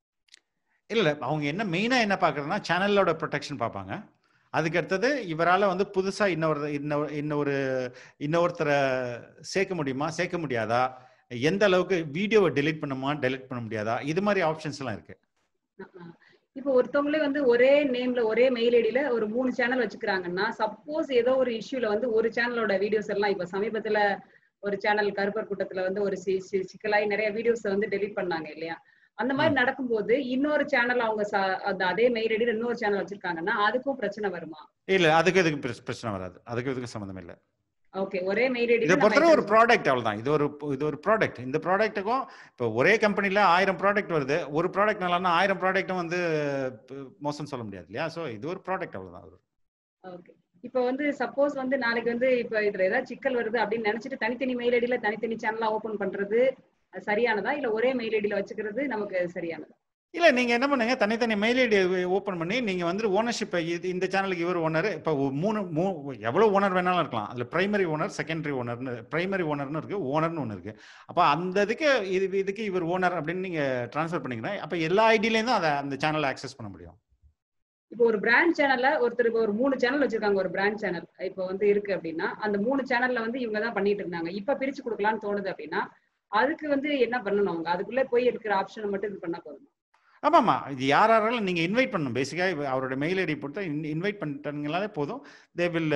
இல்ல இல்ல அவங்க என்ன மெயினா என்ன பாக்குறதுன்னா சேனலோட ப்ரொடெக்ஷன் பார்ப்பாங்க அதுக்கு அடுத்தது இவரால வந்து புதுசா இன்னொரு இன்னொரு இன்னொரு இன்னொருத்தரை சேர்க்க முடியுமா சேர்க்க முடியாதா எந்த அளவுக்கு வீடியோவை டெலீட் பண்ணுமா டெலீட் பண்ண முடியாதா இது மாதிரி ஆப்ஷன்ஸ் எல்லாம் இருக்கு
அஹ் இப்போ ஒருத்தவங்களே வந்து ஒரே நேம்ல ஒரே மெயில் ஐடியில ஒரு மூணு சேனல் வச்சுக்கிறாங்கன்னா சப்போஸ் ஏதோ ஒரு இஷ்யூல வந்து ஒரு சேனலோட வீடியோஸ் எல்லாம் இப்ப சமீபத்துல ஒரு சேனல் கருப்பர் கூட்டத்துல வந்து ஒரு சி- சி- சிக்கலாய் நிறைய வீடியோஸ் வந்து டெலீட் பண்ணாங்க இல்லையா அந்த மாதிரி நடக்கும்போது இன்னொரு சேனல் அவங்க ச- அந்த அதே மெயில் ஐடியில இன்னொரு சேனல் வச்சிருக்காங்கன்னா அதுக்கும் பிரச்சனை வருமா
இல்ல அதுக்கு இதுக்கு பிரச்ச- பிரச்சனை வராது அதுக்கு இதுக்கு சம்மந்தம் இல்லை
ஓகே ஒரே மெயில்
இதை
ஐடியில
பொறுத்தவரை ஒரு ப்ராடக்ட் அவ்வளவுதான் இது ஒரு இது ஒரு ப்ராடக்ட் இந்த ப்ராடக்ட்டுக்கும் இப்போ ஒரே கம்பெனில ஆயிரம் ப்ராடக்ட் வருது ஒரு ப்ராடக்ட் நல்லான்னா ஆயிரம் ப்ராடக்ட்டும் வந்து ப- மோசம் சொல்ல முடியாது இல்லையா ஸோ இது ஒரு ப்ராடக்ட் அவ்வளவுதான் ஒரு
ஓகே இப்போ வந்து சப்போஸ் வந்து நாளைக்கு வந்து இப்போ இதுல ஏதாவது சிக்கல் வருது அப்படின்னு நினைச்சிட்டு தனித்தனி மெயில் ஐடியில தனித்தனி சேனலா ஓபன் பண்றது அது சரியானதா இல்ல ஒரே மெயில் ஐடியில வச்சுக்கிறது நமக்கு சரியானதா
இல்ல நீங்க என்ன பண்ணுங்க தனித்தனி மெயில் ஐடி ஓபன் பண்ணி நீங்க வந்து ஓனர்ஷிப் இந்த சேனலுக்கு இவர் ஓனர் இப்போ மூணு மூ எவ்வளவு ஓனர் வேணாலும் இருக்கலாம் அதுல பிரைமரி ஓனர் செகண்டரி ஓனர்னு பிரைமரி ஓனர்னு இருக்கு ஓனர்னு ஒன்று இருக்கு அப்ப அந்த இதுக்கு இது இதுக்கு இவர் ஓனர் அப்படின்னு நீங்க ட்ரான்ஸ்ஃபர் பண்ணீங்கன்னா அப்ப எல்லா ஐடியிலேயும் தான் அதை அந்த சேனலை ஆக்சஸ் பண்ண முடியும்
இப்போ ஒரு பிராண்ட் சேனல்ல ஒருத்தர் இப்போ ஒரு மூணு சேனல் வச்சிருக்காங்க ஒரு பிராண்ட் சேனல் இப்போ வந்து இருக்கு அப்படின்னா அந்த மூணு சேனல்ல வந்து இவங்க தான் பண்ணிட்டு இருந்தாங்க இப்ப பிரிச்சு கொடுக்கலாம்னு தோணுது அப்படின்னா அதுக்கு வந்து என்ன பண்ணணும் அவங்க அதுக்குள்ள போய் இருக்கிற ஆப்ஷனை மட்டும் இது பண்ணா போதும்
ஆமாம்மா இது யார் யாராலும் நீங்கள் இன்வைட் பண்ணணும் பேசிக்காக அவரோட மெயில் ஐடி போட்டு இன்வைட் பண்ணிட்டாங்களாலே போதும் they will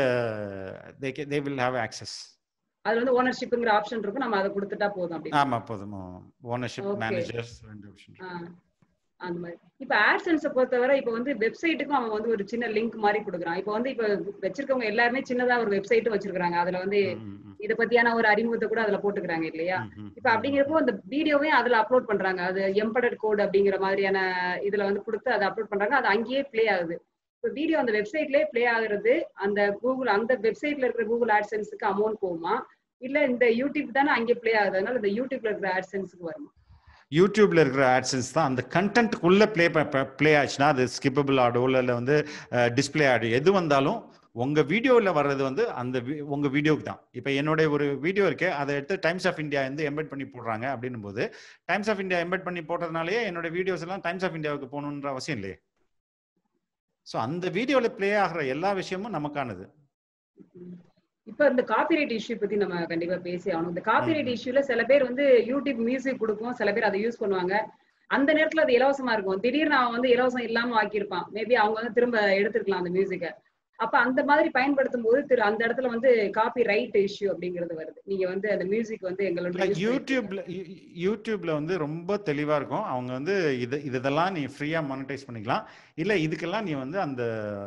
they they will have access
அதுல வந்து ஓனர்ஷிப்ங்கிற ஆப்ஷன் இருக்கும் நம்ம அதை கொடுத்துட்டா போதும் அப்படின்னு
ஆமாம் போதும் ஓனர்ஷிப்
Okay.
மேனேஜர்ஸ் ரெண்டு ஆப்ஷன்
ஆ, அந்த மாதிரி இப்ப ஆட்சன்ஸை பொறுத்தவரை இப்ப வந்து வெப்சைட்டுக்கும் அவன் வந்து ஒரு சின்ன லிங்க் மாதிரி கொடுக்குறான் இப்ப வந்து இப்ப வச்சிருக்கவங்க எல்லாருமே சின்னதா ஒரு வெப்சைட்டும் வச்சிருக்காங்க அதுல வந்து இத பத்தியான ஒரு அறிமுகத்தை கூட அதுல போட்டுக்கிறாங்க இல்லையா இப்ப அப்படிங்கிறப்போ அந்த வீடியோவையும் அதுல அப்லோட் பண்றாங்க அது எம்படட் கோட் அப்படிங்கிற மாதிரியான இதுல வந்து கொடுத்து அதை அப்லோட் பண்றாங்க அது அங்கேயே ப்ளே ஆகுது இப்ப வீடியோ அந்த வெப்சைட்லயே ப்ளே ஆகுறது அந்த கூகுள் அந்த வெப்சைட்ல இருக்கிற கூகுள் ஆட்சன்ஸுக்கு அமௌண்ட் போகுமா இல்ல இந்த யூடியூப் தானே அங்கே ப்ளே ஆகுது அதனால இந்த யூடியூப்ல இருக்கிற ஆட்சன்ஸுக்கு வருமா
யூடியூப்ல இருக்கிற ஆட்சன்ஸ் தான் அந்த கண்டென்ட்டுக்குள்ள ப்ளே ப்ளே ஆச்சுன்னா அது ஸ்கிப்பபிள் ஆடோ இல்லை வந்து டிஸ்ப்ளே ஆடு எது வந்தாலும் உங்க வீடியோவில் வர்றது வந்து அந்த வி- உங்க வீடியோக்கு தான் இப்போ என்னுடைய ஒரு வீடியோ இருக்கு அதை எடுத்து டைம்ஸ் ஆஃப் இந்தியா வந்து எம்பெட் பண்ணி போடுறாங்க அப்படின்னும் போது டைம்ஸ் ஆஃப் இந்தியா எம்பெட் பண்ணி போட்டதுனாலேயே என்னோட வீடியோஸ் எல்லாம் டைம்ஸ் ஆஃப் இந்தியாவுக்கு போகணுன்ற அவசியம் இல்லையே ஸோ அந்த வீடியோவில் ப்ளே ஆகிற எல்லா விஷயமும் நமக்கானது
ம். இப்ப இந்த காப்பிரைட் இஷ்யூ பத்தி நம்ம கண்டிப்பா பேசி ஆகணும் இந்த காப்பிரைட் இஷ்யூல சில பேர் வந்து யூடியூப் மியூசிக் கொடுக்கும் சில பேர் அதை யூஸ் பண்ணுவாங்க அந்த நேரத்துல அது இலவசமா இருக்கும் திடீர்னு அவன் வந்து இலவசம் இல்லாம ஆக்கியிருப்பான் மேபி அவங்க வந்து திரும்ப எடுத்துருக்கலாம் அந்த மியூசிக்கை அப்ப அந்த மாதிரி பயன்படுத்தும் போது திரு அந்த இடத்துல வந்து காப்பி ரைட் இஷ்யூ அப்படிங்கிறது வருது நீங்க வந்து அந்த மியூசிக் வந்து எங்களோட
இல்ல,
use பண்ணிருக்கீங்க.
யூடியூப்ல யூ- யூடியூப்ல வந்து ரொம்ப தெளிவா இருக்கும் அவங்க வந்து இது இது இதெல்லாம் நீ ஃப்ரீயா மானிட்டைஸ் பண்ணிக்கலாம் இல்ல இதுக்கெல்லாம் நீ வந்து அந்த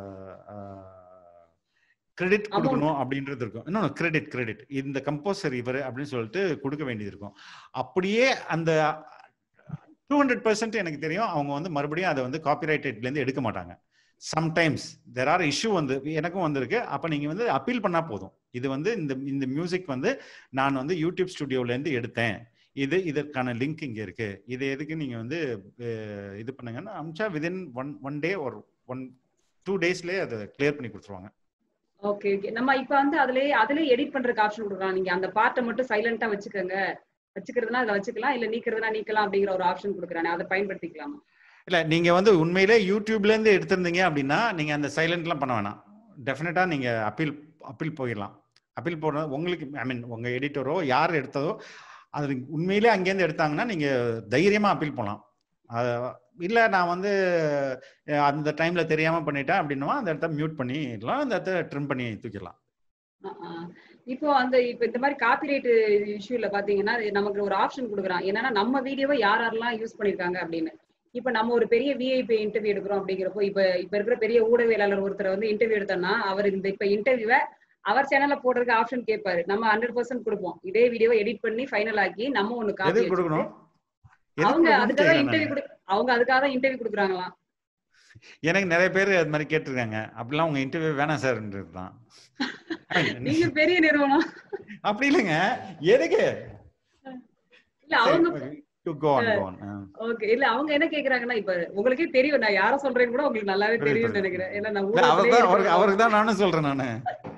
கிரெடிட்
Amount.
கொடுக்கணும் அப்படின்றது இருக்கும் இன்னொன்று கிரெடிட் கிரெடிட் இந்த கம்போசர் இவர் அப்படின்னு சொல்லிட்டு கொடுக்க வேண்டியது இருக்கும் அப்படியே அந்த டூ ஹண்ட்ரட் பர்சன்ட் எனக்கு தெரியும் அவங்க வந்து மறுபடியும் அதை வந்து காப்பிரைட்டட்ல இருந்து எடுக்க மாட்டாங்க சம்டைம்ஸ் தெர் ஆர் இஷ்யூ வந்து எனக்கும் வந்திருக்கு அப்ப நீங்க வந்து அப்பீல் பண்ணா போதும் இது வந்து இந்த இந்த மியூசிக் வந்து நான் வந்து யூடியூப் ஸ்டுடியோல இருந்து எடுத்தேன் இது இதற்கான லிங்க் இங்க இருக்கு இது எதுக்கு நீங்க வந்து அஹ், இது பண்ணுங்கன்னா அமிச்சா விதின் ஒன் ஒன் டே ஒரு ஒன் டூ டேஸ்லயே அதை கிளியர் பண்ணி கொடுத்துருவாங்க
ஓகே ஓகே நம்ம இப்ப வந்து அதுலயே அதுலயே எடிட் பண்றதுக்கு ஆப்ஷன் கொடுக்கலாம் நீங்க அந்த பார்ட்டை மட்டும் சைலண்டா வச்சுக்கோங்க வச்சுக்கிறதுனா அதை வச்சுக்கலாம் இல்ல நீக்கிறதுனா நீக்கலாம் அப்படிங்கிற ஒரு ஆப்ஷன் கொடுக்குறானே அதை பயன்படுத்திக்கலாமா
இல்ல நீங்க வந்து உண்மையிலே யூடியூப்ல இருந்து எடுத்திருந்தீங்க அப்படின்னா நீங்க அந்த சைலண்ட்லாம் பண்ண வேணாம் டெஃபினட்டா நீங்க அப்பீல் அப்பீல் போயிடலாம் அப்பீல் போடுறது உங்களுக்கு ஐ மீன் உங்க எடிட்டரோ யார் எடுத்ததோ அது உண்மையிலே அங்கேருந்து எடுத்தாங்கன்னா நீங்க தைரியமா அப்பீல் போகலாம் இல்ல நான் வந்து அஹ், அந்த டைம்ல தெரியாம பண்ணிட்டேன் அப்படின்னா அந்த இடத்த மியூட் பண்ணிடலாம் அந்த இடத்த ட்ரிம் பண்ணி தூக்கிடலாம்
ஆ, ஆ. இப்போ அந்த இப்ப இந்த மாதிரி காப்பிரைட் இஷ்யூல பாத்தீங்கன்னா அது நமக்கு ஒரு ஆப்ஷன் கொடுக்குறான் என்னன்னா நம்ம வீடியோவை யார் யாரெல்லாம் யூஸ் பண்ணிருக்காங்க அப்படின்னு இப்ப நம்ம ஒரு பெரிய விஐபி இன்டர்வியூ எடுக்கிறோம் அப்படிங்கிறப்போ இப்ப இப்ப இருக்கிற பெரிய ஊடகவியலாளர் ஒருத்தர் வந்து இன்டர்வியூ எடுத்தோம்னா அவர் இந்த இப்ப இன்டர்வியூவை அவர் சேனல்ல போடுறதுக்கு ஆப்ஷன் கேட்பாரு நம்ம ஹண்ட்ரட் பர்சன்ட் கொடுப்போம் இதே வீடியோவை எடிட் பண்ணி ஃபைனல் ஆக்கி நம்ம ஒண்ணு காப்பி
எதுக்கு கொடுக்கணும் எதுக்கு
அவங்க
கொடுக்கணும்னு
அதுக்காக
கேக்குறேன்
இன்டர்வியூ
நானு.
கொடு அவங்க அதுக்காக தான் இன்டர்வியூ கொடுக்குறாங்களாம்
எனக்கு நிறைய பேர் அது மாதிரி கேட்டிருக்காங்க அப்படிலாம் உங்க இன்டர்வியூ வேணாம் சார்ன்றது தான்
நீங்க பெரிய நிறுவனம்
அப்படி இல்லைங்க எதுக்கு
இல்ல அவங்க
to go on go on
okay இல்ல அவங்க என்ன கேக்குறாங்கன்னா இப்ப உங்களுக்கே தெரியும் நான் யார சொல்றேன்னு கூட உங்களுக்கு நல்லாவே
புரியுது,
தெரியும்னு
புரியுது.
நினைக்கிறேன் ஏன்னா நான்
இல்ல, அவர்
ஊடகத்திலேயே
தான் அவருக்கு
இருக்கிறவங்க.
அவருக்கு தான் நானும் சொல்றேன் நானு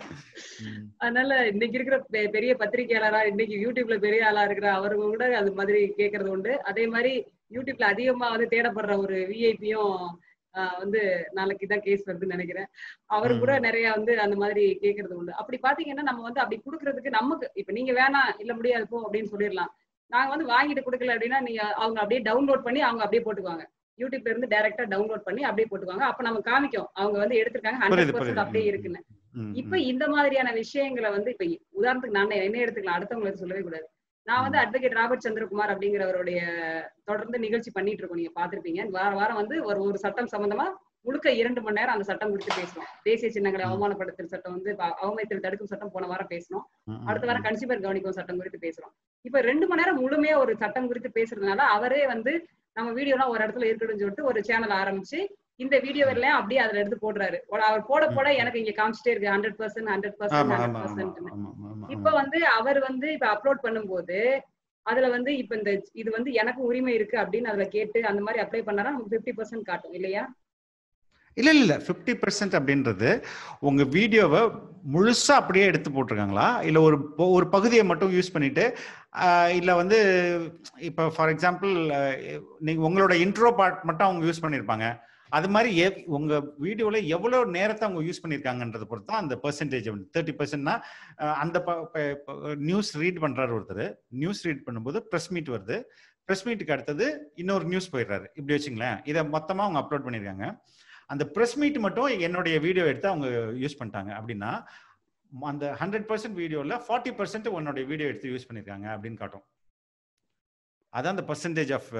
ம்.
அதனால இன்னைக்கு இருக்கிற பெ- பெரிய பத்திரிகையாளரா இன்னைக்கு யூடியூப்ல பெரிய ஆளா இருக்கிற அவருங்க கூட அது மாதிரி கேக்குறது உண்டு அதே மாதிரி யூடியூப்ல அதிகமா வந்து தேடப்படுற ஒரு விஐபியும் வந்து நாளைக்கு தான் கேஸ் வருதுன்னு நினைக்கிறேன் அவரு கூட
ம்.
நிறைய வந்து அந்த மாதிரி கேக்குறது உண்டு அப்படி பாத்தீங்கன்னா நம்ம வந்து அப்படி குடுக்கறதுக்கு நமக்கு இப்ப நீங்க வேணாம் இல்ல முடியாது போ அப்படின்னு சொல்லிடலாம் நாங்க வந்து வாங்கிட்டு கொடுக்கல அப்படின்னா நீங்க அவங்க அப்படியே டவுன்லோட் பண்ணி அவங்க அப்படியே போட்டுக்குவாங்க யூடியூப்ல இருந்து டைரக்டா டவுன்லோட் பண்ணி அப்படியே போட்டுக்குவாங்க அப்ப நம்ம காமிக்கும் அவங்க வந்து எடுத்திருக்காங்க
புரியுது
ஹண்ட்ரட்
புரியுது
அப்படியே
ம்,
இருக்குன்னு
ம்,
இப்ப
ம்.
இந்த மாதிரியான விஷயங்களை வந்து இப்ப உதாரணத்துக்கு நான் என்ன எடுத்துக்கலாம் அடுத்தவங்களுக்கு சொல்லவே கூடாது நான் வந்து அட்வொகேட் ராபர்ட் சந்திரகுமார் அப்படிங்கிறவருடைய தொடர்ந்து நிகழ்ச்சி பண்ணிட்டு இருக்கோம் நீங்க பாத்திருப்பீங்க வார வாரம் வந்து ஒரு ஒரு சட்டம் சம்பந்தமா முழுக்க இரண்டு மணி நேரம் அந்த சட்டம் குறித்து பேசுறோம் தேசிய சின்னங்களை
ம்.
அவமானப்படுத்தல் சட்டம் வந்து இப்ப அவமதித்தல் தடுக்கும் சட்டம் போன வாரம் பேசணும்
ம்,
அடுத்த
ம்,
வாரம் கன்சியூமர் கவனிக்கும் சட்டம் குறித்து பேசுறோம் இப்ப ரெண்டு மணி நேரம் முழுமையா ஒரு சட்டம் குறித்து பேசுறதுனால அவரே வந்து நம்ம வீடியோலாம் ஒரு இடத்துல இருக்கணும்னு சொல்லிட்டு ஒரு சேனல் ஆரம்பிச்சு இந்த வீடியோ எல்லாம் அப்படியே அதுல எடுத்து போடுறாரு ஒரு அவர் போட போட எனக்கு இங்க காமிச்சிட்டே இருக்கு ஹண்ட்ரட் பர்சன்ட் ஹண்ட்ரட் பர்சன்ட்
ஆமா
ஹண்ட்ரட்
ஆமா ஆமா
பர்சன்ட்
ஆமா ஆமா
இப்ப வந்து அவர் வந்து இப்ப அப்லோட் பண்ணும்போது அதுல வந்து இப்ப இந்த இது வந்து எனக்கும் உரிமை இருக்கு அப்படின்னு அதுல கேட்டு அந்த மாதிரி அப்ளை பண்ணாரா நமக்கு பிப்டி பர்சன்ட் காட்டும் இல்லையா
இல்ல இல்ல ஃபிஃப்டி பர்சன்ட் அப்படின்றது உங்க வீடியோவை முழுசா அப்படியே எடுத்து போட்டிருக்காங்களா இல்ல ஒரு பொ- ஒரு பகுதியை மட்டும் யூஸ் பண்ணிட்டு ஆஹ் இல்ல வந்து இப்ப ஃபார் எக்ஸாம்பிள் நீங்க உங்களோட இன்ட்ரோ பார்ட் மட்டும் அவங்க யூஸ் பண்ணிருப்பாங்க அது மாதிரி எவ்- உங்க வீடியோல எவ்வளவு நேரத்தை அவங்க யூஸ் பண்ணிருக்காங்கன்றத பொறுத்து தான் அந்த பெர்சன்டேஜ் வந்து தேர்ட்டி பர்சன்ட்னா அந்த நியூஸ் ரீட் பண்றாரு ஒருத்தர் நியூஸ் ரீட் பண்ணும்போது ப்ரெஸ் மீட் வருது ப்ரெஸ் மீட்டுக்கு அடுத்தது இன்னொரு நியூஸ் போயிடுறாரு இப்படி வச்சுங்களேன் இதை மொத்தமா அவங்க அப்லோட் பண்ணிருக்காங்க அந்த ப்ரெஸ் மீட் மட்டும் என்னுடைய வீடியோ எடுத்து அவங்க யூஸ் பண்ணிட்டாங்க அப்படின்னா ம- அந்த ஹண்ட்ரட் பர்சன்ட் வீடியோவில் ஃபார்ட்டி பர்சன்ட் உன்னோட வீடியோ எடுத்து யூஸ் பண்ணியிருக்காங்க அப்படின்னு காட்டும் அதான் அந்த பர்சன்டேஜ் ஆஃப்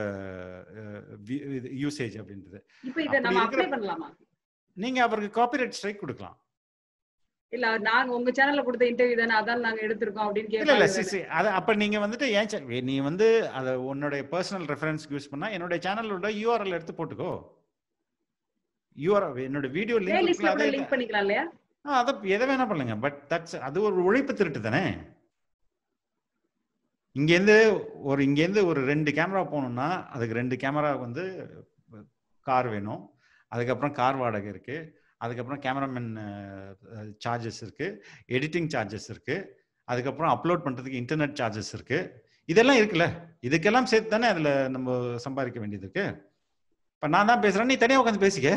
யூசேஜ் அப்படின்றது
இப்ப இதை
அப்படி
நம்ம
இருக்கிற-
அப்ளை பண்ணலாமா
நீங்க அவருக்கு காப்பிரைட் ஸ்ட்ரைக் கொடுக்கலாம்
இல்ல நாங்க உங்க சேனல்ல கொடுத்த இன்டர்வியூ தானே அதான் நாங்க எடுத்திருக்கோம் அப்படின்னு
இல்ல இல்ல
கேட்பாங்க
சி சி அது அப்ப நீங்க வந்துட்டு ஏன் cha- நீ வந்து அதை உன்னுடைய பர்சனல் ரெஃபரன்ஸ் யூஸ் பண்ணா என்னுடைய சேனலோட யூஆர்எல் எடுத்து போட்டுக்கோ யூஆர் என்னோட வீடியோ
பிளேலிஸ்ட்ல கூட
லிங்க்
லிங்க் பண்ணிக்கலாம் இல்லையா
அதை எதை வேணா பண்ணுங்க பட் தட்ஸ் அது ஒரு உழைப்பு திருட்டு தானே இங்கேருந்து ஒரு இங்கேருந்து ஒரு ரெண்டு கேமரா போகணும்னா அதுக்கு ரெண்டு கேமரா வந்து கார் வேணும் அதுக்கப்புறம் கார் வாடகை இருக்கு அதுக்கப்புறம் கேமராமேன் சார்ஜஸ் இருக்கு எடிட்டிங் சார்ஜஸ் இருக்கு அதுக்கப்புறம் அப்லோட் பண்றதுக்கு இன்டர்நெட் சார்ஜஸ் இருக்கு இதெல்லாம் இருக்குல்ல இதுக்கெல்லாம் சேர்த்து தானே அதுல நம்ம சம்பாதிக்க வேண்டியது இருக்கு இப்ப நான் தான் பேசுறேன் நீ தனியா உட்காந்து பேசிக்க